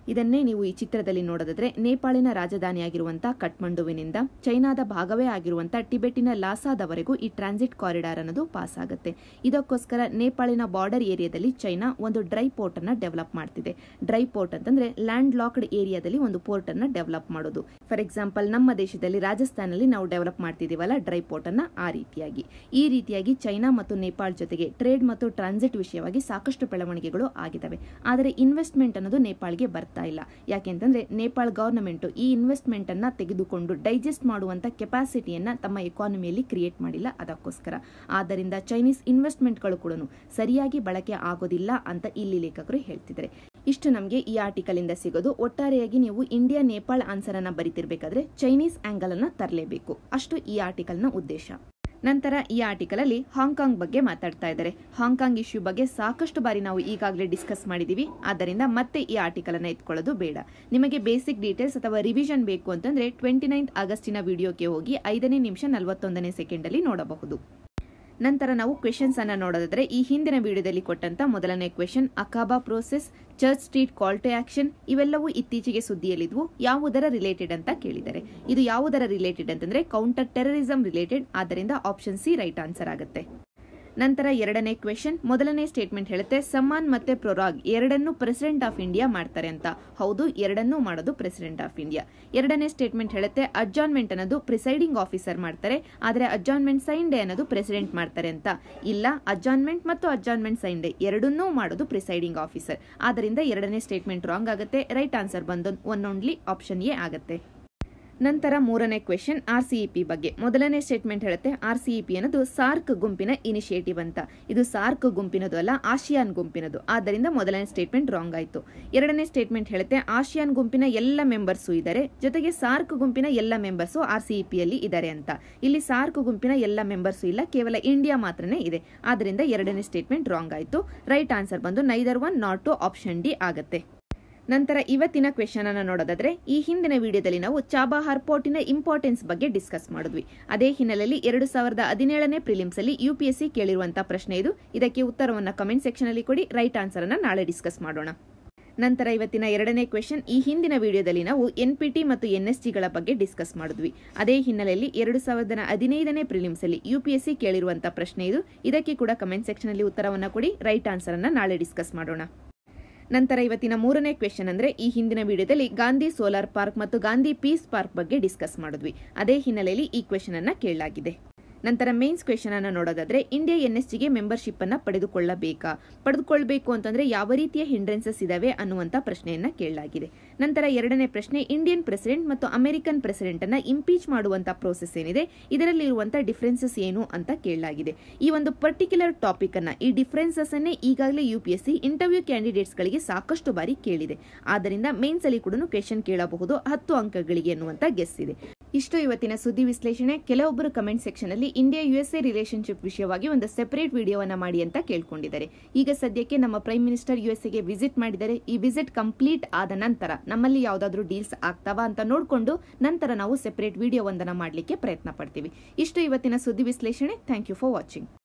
ಇದನ್ನೇ ನೀವು ಈ ಚಿತ್ರದಲ್ಲಿ ನೋಡೋದಾದ್ರೆ ನೇಪಾಳಿನ ರಾಜಧಾನಿಯಾಗಿರುವಂತಹ ಕಠ್ಮಂಡುವಿನಿಂದ ಚೈನಾದ ಭಾಗವೇ ಆಗಿರುವಂತಹ ಟಿಬೆಟಿನ ಲಾಸಾದವರೆಗೂ ಈ ಟ್ರಾನ್ಸಿಟ್ ಕಾರಿಡಾರ್ ಅನ್ನೋದು ಪಾಸ್ ಆಗುತ್ತೆ ಇದಕ್ಕೋಸ್ಕರ ನೇಪಾಳಿನ ಬಾರ್ಡರ್ ಏರಿಯಾದಲ್ಲಿ ಚೈನಾ ಒಂದು ಡ್ರೈ ಪೋರ್ಟ್ ಅನ್ನ ಡೆವಲಪ್ ಮಾಡ್ತಿದೆ ಡ್ರೈ ಪೋರ್ಟ್ ಅಂತಂದ್ರೆ ಲ್ಯಾಂಡ್ ಲಾಕ್ಡ್ ಏರಿಯಾದಲ್ಲಿ ಒಂದು ಪೋರ್ಟ್ ಅನ್ನ ಡೆವಲಪ್ ಮಾಡೋದು ಫಾರ್ ಎಕ್ಸಾಂಪಲ್ ನಮ್ಮ ದೇಶದಲ್ಲಿ ರಾಜಸ್ಥಾನಲ್ಲಿ ನಾವು ಡೆವಲಪ್ ಮಾಡ್ತಿದೀವಲ್ಲ ಡ್ರೈ ಪೋರ್ಟ್ ಅನ್ನ ಆ ರೀತಿಯಾಗಿ ಈ ರೀತಿಯಾಗಿ ಚೈನಾ ಮತ್ತು ನೇಪಾಳ ಜೊತೆಗೆ ಟ್ರೇಡ್ ಮತ್ತು ಟ್ರಾನ್ಸಿಟ್ ವಿಷಯವಾಗಿ ಸಾಕಷ್ಟು ಬೆಳವಣಿಗೆಗಳು ಆಗಿದ್ದಾವೆ ಆದರೆ ಇನ್ವೆಸ್ಟ್ಮೆಂಟ್ ಅನ್ನೋದು ನೇಪಾಳ್ಗೆ ಬರ್ತಾ ಇಲ್ಲ ಯಾಕೆಂತಂದ್ರೆ ನೇಪಾಳ ಗವರ್ನಮೆಂಟ್ ಈ ಇನ್ವೆಸ್ಟ್ಮೆಂಟ್ ಅನ್ನ ತೆಗೆದುಕೊಂಡು ಡೈಜೆಸ್ಟ್ ಮಾಡುವಂತ ಕೆಪಾಸಿಟಿಯನ್ನ ತಮ್ಮ ಎಕಾನಮಿಯಲ್ಲಿ ಕ್ರಿಯೇಟ್ ಮಾಡಿಲ್ಲ ಅದಕ್ಕೋಸ್ಕರ ಆದ್ದರಿಂದ ಚೈನೀಸ್ ಇನ್ವೆಸ್ಟ್ಮೆಂಟ್ಗಳು ಕೂಡ ಸರಿಯಾಗಿ ಬಳಕೆ ಆಗೋದಿಲ್ಲ ಅಂತ ಇಲ್ಲಿ ಲೇಖಕರು ಹೇಳ್ತಿದ್ದಾರೆ ಇಷ್ಟು ನಮಗೆ ಈ ಆರ್ಟಿಕಲ್ ಇಂದ ಸಿಗೋದು ಒಟ್ಟಾರೆಯಾಗಿ ನೀವು ಇಂಡಿಯಾ ನೇಪಾಳ ಆನ್ಸರ್ ಅನ್ನ ಬರಿತಿರ್ಬೇಕಾದ್ರೆ ಚೈನೀಸ್ ಆಂಗಲ್ ಅನ್ನ ತರಲೇಬೇಕು ಅಷ್ಟು ಈ ಆರ್ಟಿಕಲ್ ನ ಉದ್ದೇಶ ನಂತರ ಈ ಆರ್ಟಿಕಲ್ ಅಲ್ಲಿ ಹಾಂಗ್ಕಾಂಗ್ ಬಗ್ಗೆ ಮಾತಾಡ್ತಾ ಇದ್ದಾರೆ ಹಾಂಗ್ಕಾಂಗ್ ಇಶ್ಯೂ ಬಗ್ಗೆ ಸಾಕಷ್ಟು ಬಾರಿ ನಾವು ಈಗಾಗಲೇ ಡಿಸ್ಕಸ್ ಮಾಡಿದೀವಿ ಆದ್ದರಿಂದ ಮತ್ತೆ ಈ ಆರ್ಟಿಕಲ್ ಅನ್ನ ಎತ್ಕೊಳ್ಳೋದು ಬೇಡ ನಿಮಗೆ ಬೇಸಿಕ್ ಡೀಟೇಲ್ಸ್ ಅಥವಾ ರಿವಿಷನ್ ಬೇಕು ಅಂತಂದ್ರೆ ಟ್ವೆಂಟಿ ನೈನ್ತ್ ಆಗಸ್ಟಿನ ವಿಡಿಯೋಗೆ ಹೋಗಿ ಐದನೇ ನಿಮಿಷ ನಲವತ್ತೊಂದನೇ ಸೆಕೆಂಡ್ ಅಲ್ಲಿ ನೋಡಬಹುದು ನಂತರ ನಾವು ಕ್ವೆಶನ್ಸ್ ಅನ್ನ ನೋಡೋದಾದ್ರೆ ಈ ಹಿಂದಿನ ವಿಡಿಯೋದಲ್ಲಿ ಕೊಟ್ಟಂತ ಮೊದಲನೇ question Aqaba process church street call to action ಇವೆಲ್ಲವೂ ಇತ್ತೀಚೆಗೆ ಸುದ್ದಿಯಲ್ಲಿದ್ವು ಯಾವುದರ ರಿಲೇಟೆಡ್ ಅಂತ ಕೇಳಿದ್ದಾರೆ ಇದು ಯಾವುದರ ರಿಲೇಟೆಡ್ ಅಂತಂದ್ರೆ ಕೌಂಟರ್ ಟೆರರಿಸಂ ರಿಲೇಟೆಡ್ ಆದ್ದರಿಂದ ಆಪ್ಷನ್ ಸಿ ರೈಟ್ ಆನ್ಸರ್ ಆಗುತ್ತೆ ನಂತರ ಎರಡನೇ ಕ್ವೆಶನ್ ಮೊದಲನೇ ಸ್ಟೇಟ್ಮೆಂಟ್ ಹೇಳುತ್ತೆ ಸಮ್ಮಾನ್ ಮತ್ತೆ ಪ್ರೊರಾಗ್ ಎರಡನ್ನೂ ಪ್ರೆಸಿಡೆಂಟ್ ಆಫ್ ಇಂಡಿಯಾ ಮಾಡ್ತಾರೆ ಅಂತ ಹೌದು ಎರಡನ್ನೂ ಮಾಡೋದು ಪ್ರೆಸಿಡೆಂಟ್ ಆಫ್ ಇಂಡಿಯಾ ಎರಡನೇ ಸ್ಟೇಟ್ಮೆಂಟ್ ಹೇಳುತ್ತೆ ಅಡ್ಜಾನ್ಮೆಂಟ್ ಅನ್ನೋದು ಪ್ರಿಸೈಡಿಂಗ್ ಆಫೀಸರ್ ಮಾಡ್ತಾರೆ ಆದರೆ ಅಡ್ಜಾನ್ಮೆಂಟ್ ಸೈನ್ ಡೇ ಅನ್ನೋದು ಪ್ರೆಸಿಡೆಂಟ್ ಮಾಡ್ತಾರೆ ಅಂತ ಇಲ್ಲ ಅಡ್ಜಾನ್ಮೆಂಟ್ ಮತ್ತು ಅಡ್ಜಾನ್ಮೆಂಟ್ ಸೈನ್ ಡೇ ಎರಡನ್ನೂ ಮಾಡೋದು ಪ್ರಿಸೈಡಿಂಗ್ ಆಫೀಸರ್ ಆದ್ದರಿಂದ ಎರಡನೇ ಸ್ಟೇಟ್ಮೆಂಟ್ ರಾಂಗ್ ಆಗುತ್ತೆ ರೈಟ್ ಆನ್ಸರ್ ಬಂದು ಒನ್ ಓನ್ಲಿ ಆಪ್ಷನ್ ಎ ಆಗುತ್ತೆ ನಂತರ ಮೂರನೇ ಕ್ವೆಶನ್ ಆರ್ ಸಿಇಪಿ ಬಗ್ಗೆ ಮೊದಲನೇ ಸ್ಟೇಟ್ಮೆಂಟ್ ಹೇಳುತ್ತೆ ಆರ್ ಸಿಇಪಿ ಅನ್ನೋದು ಸಾರ್ಕ್ ಗುಂಪಿನ ಇನಿಷಿಯೇಟಿವ್ ಅಂತ ಇದು ಸಾರ್ಕ್ ಗುಂಪಿನದು ಅಲ್ಲ ಆಸಿಯಾನ್ ಗುಂಪಿನದು ಆದ್ದರಿಂದ ಮೊದಲನೇ ಸ್ಟೇಟ್ಮೆಂಟ್ ರಾಂಗ್ ಆಯ್ತು ಎರಡನೇ ಸ್ಟೇಟ್ಮೆಂಟ್ ಹೇಳುತ್ತೆ ಆಸಿಯಾನ್ ಗುಂಪಿನ ಎಲ್ಲ ಮೆಂಬರ್ಸು ಇದ್ದಾರೆ ಜೊತೆಗೆ ಸಾರ್ಕ್ ಗುಂಪಿನ ಎಲ್ಲ ಮೆಂಬರ್ಸು ಆರ್ ಸಿಇಪಿಯಲ್ಲಿ ಇದ್ದಾರೆ ಅಂತ ಇಲ್ಲಿ ಸಾರ್ಕ್ ಗುಂಪಿನ ಎಲ್ಲ ಮೆಂಬರ್ಸು ಇಲ್ಲ ಕೇವಲ ಇಂಡಿಯಾ ಮಾತ್ರನೇ ಇದೆ ಆದ್ದರಿಂದ ಎರಡನೇ ಸ್ಟೇಟ್ಮೆಂಟ್ ರಾಂಗ್ ಆಯ್ತು ರೈಟ್ ಆನ್ಸರ್ ಬಂದು neither one not two option D ಆಗುತ್ತೆ ನಂತರ ಇವತ್ತಿನ ಕ್ವೆಶನ್ ಅನ್ನ ನೋಡೋದಾದ್ರೆ ಈ ಹಿಂದಿನ ವಿಡಿಯೋದಲ್ಲಿ ನಾವು ಚಾಬಾಹಾರ್ ಪೋರ್ಟಿನ ಇಂಪಾರ್ಟೆನ್ಸ್ ಬಗ್ಗೆ ಡಿಸ್ಕಸ್ ಮಾಡಿದ್ವಿ ಅದೇ ಹಿನ್ನೆಲೆಯಲ್ಲಿ ಎರಡು ಸಾವಿರದ ಹದಿನೇಳನೇ ಪ್ರಿಲಿಮ್ಸ್ ಅಲ್ಲಿ ಯುಪಿಎಸ್ಸಿ ಕೇಳಿರುವಂತಹ ಪ್ರಶ್ನೆ ಇದು ಇದಕ್ಕೆ ಉತ್ತರವನ್ನ ಕಮೆಂಟ್ ಸೆಕ್ಷನ್ ಅಲ್ಲಿ ಕೊಡಿ ರೈಟ್ ಆನ್ಸರ್ ಅನ್ನ ನಾಳೆ ಡಿಸ್ಕಸ್ ಮಾಡೋಣ ನಂತರ ಇವತ್ತಿನ ಎರಡನೇ ಕ್ವೆಶನ್ ಈ ಹಿಂದಿನ ವಿಡಿಯೋದಲ್ಲಿ ನಾವು ಎನ್ಪಿಟಿ ಮತ್ತು ಎನ್ಎಸ್ಜಿಗಳ ಬಗ್ಗೆ ಡಿಸ್ಕಸ್ ಮಾಡಿದ್ವಿ ಅದೇ ಹಿನ್ನೆಲೆಯಲ್ಲಿ ಎರಡು ಸಾವಿರದ ಹದಿನೈದನೇ ಪ್ರಿಲಿಮ್ಸ್ ಅಲ್ಲಿ ಯುಪಿಎಸ್ಸಿ ಕೇಳಿರುವಂತಹ ಪ್ರಶ್ನೆ ಇದು ಇದಕ್ಕೆ ಕೂಡ ಕಮೆಂಟ್ ಸೆಕ್ಷನ್ ಅಲ್ಲಿ ಉತ್ತರವನ್ನ ಕೊಡಿ ರೈಟ್ ಆನ್ಸರ್ ಅನ್ನ ನಾಳೆ ಡಿಸ್ಕಸ್ ಮಾಡೋಣ ನಂತರ ಇವತ್ತಿನ ಮೂರನೇ ಕ್ವೆಶನ್ ಅಂದ್ರೆ ಈ ಹಿಂದಿನ ವಿಡಿಯೋದಲ್ಲಿ ಗಾಂಧಿ ಸೋಲಾರ್ ಪಾರ್ಕ್ ಮತ್ತು ಗಾಂಧಿ ಪೀಸ್ ಪಾರ್ಕ್ ಬಗ್ಗೆ ಡಿಸ್ಕಸ್ ಮಾಡಿದ್ವಿ ಅದೇ ಹಿನ್ನೆಲೆಯಲ್ಲಿ ಈ ಕ್ವೆಶನ್ ಅನ್ನ ಕೇಳಲಾಗಿದೆ ನಂತರ ಮೇನ್ಸ್ ಕ್ವೆಶನ್ ಅನ್ನು ನೋಡೋದಾದ್ರೆ ಇಂಡಿಯಾ ಎನ್ಎಸ್ಜಿಗೆ ಮೆಂಬರ್ಶಿಪ್ ಅನ್ನ ಪಡೆದುಕೊಳ್ಳಬೇಕಾ ಪಡೆದುಕೊಳ್ಬೇಕು ಅಂತಂದ್ರೆ ಯಾವ ರೀತಿಯ ಹಿಂಡ್ರೆನ್ಸಸ್ ಇದಾವೆ ಅನ್ನುವಂತ ಪ್ರಶ್ನೆಯನ್ನ ಕೇಳಲಾಗಿದೆ ನಂತರ ಎರಡನೇ ಪ್ರಶ್ನೆ ಇಂಡಿಯನ್ ಪ್ರೆಸಿಡೆಂಟ್ ಮತ್ತು ಅಮೆರಿಕನ್ ಪ್ರೆಸಿಡೆಂಟ್ ಅನ್ನ ಇಂಪೀಚ್ ಮಾಡುವಂತ ಪ್ರೋಸೆಸ್ ಏನಿದೆ ಇದರಲ್ಲಿ ಇರುವಂತಹ ಡಿಫರೆನ್ಸಸ್ ಏನು ಅಂತ ಕೇಳಲಾಗಿದೆ ಈ ಒಂದು ಪರ್ಟಿಕ್ಯುಲರ್ ಟಾಪಿಕ್ ಅನ್ನ ಈ ಡಿಫರೆನ್ಸಸ್ ಅನ್ನೇ ಈಗಾಗಲೇ ಯುಪಿಎಸ್ಸಿ ಇಂಟರ್ವ್ಯೂ ಕ್ಯಾಂಡಿಡೇಟ್ಸ್ ಗಳಿಗೆ ಸಾಕಷ್ಟು ಬಾರಿ ಕೇಳಿದೆ ಆದ್ದರಿಂದ ಮೇನ್ಸ್ ಅಲ್ಲಿ ಕೂಡ ಕ್ವೆಶನ್ ಕೇಳಬಹುದು ಹತ್ತು ಅಂಕಗಳಿಗೆ ಅನ್ನುವಂತ ಗೆಸ್ ಇದೆ ಇಷ್ಟು ಇವತ್ತಿನ ಸುದ್ದಿ ವಿಶ್ಲೇಷಣೆ ಕೆಲವೊಬ್ಬರು ಕಮೆಂಟ್ ಸೆಕ್ಷನ್ ಅಲ್ಲಿ ಇಂಡಿಯಾ ಯುಎಸ್ಎ ರಿಲೇಶನ್ಶಿಪ್ ವಿಷಯವಾಗಿ ಒಂದು ಸೆಪರೇಟ್ ವಿಡಿಯೋವನ್ನ ಮಾಡಿ ಅಂತ ಕೇಳ್ಕೊಂಡಿದ್ದಾರೆ ಈಗ ಸದ್ಯಕ್ಕೆ ನಮ್ಮ ಪ್ರೈಮ್ ಮಿನಿಸ್ಟರ್ ಯುಎಸ್ಎಗೆ ವಿಸಿಟ್ ಮಾಡಿದ್ದಾರೆ ಈ ವಿಸಿಟ್ ಕಂಪ್ಲೀಟ್ ಆದ ನಂತರ ನಮ್ಮಲ್ಲಿ ಯಾವ್ದಾದ್ರು ಡೀಲ್ಸ್ ಆಗ್ತಾವಾ ಅಂತ ನೋಡಿಕೊಂಡು ನಂತರ ನಾವು ಸೆಪರೇಟ್ ವಿಡಿಯೋ ಒಂದನ್ನ ಮಾಡಲಿಕ್ಕೆ ಪ್ರಯತ್ನ ಪಡ್ತೀವಿ ಇಷ್ಟು ಇವತ್ತಿನ ಸುದ್ದಿ ವಿಶ್ಲೇಷಣೆ ಥ್ಯಾಂಕ್ ಯು ಫಾರ್ ವಾಚಿಂಗ್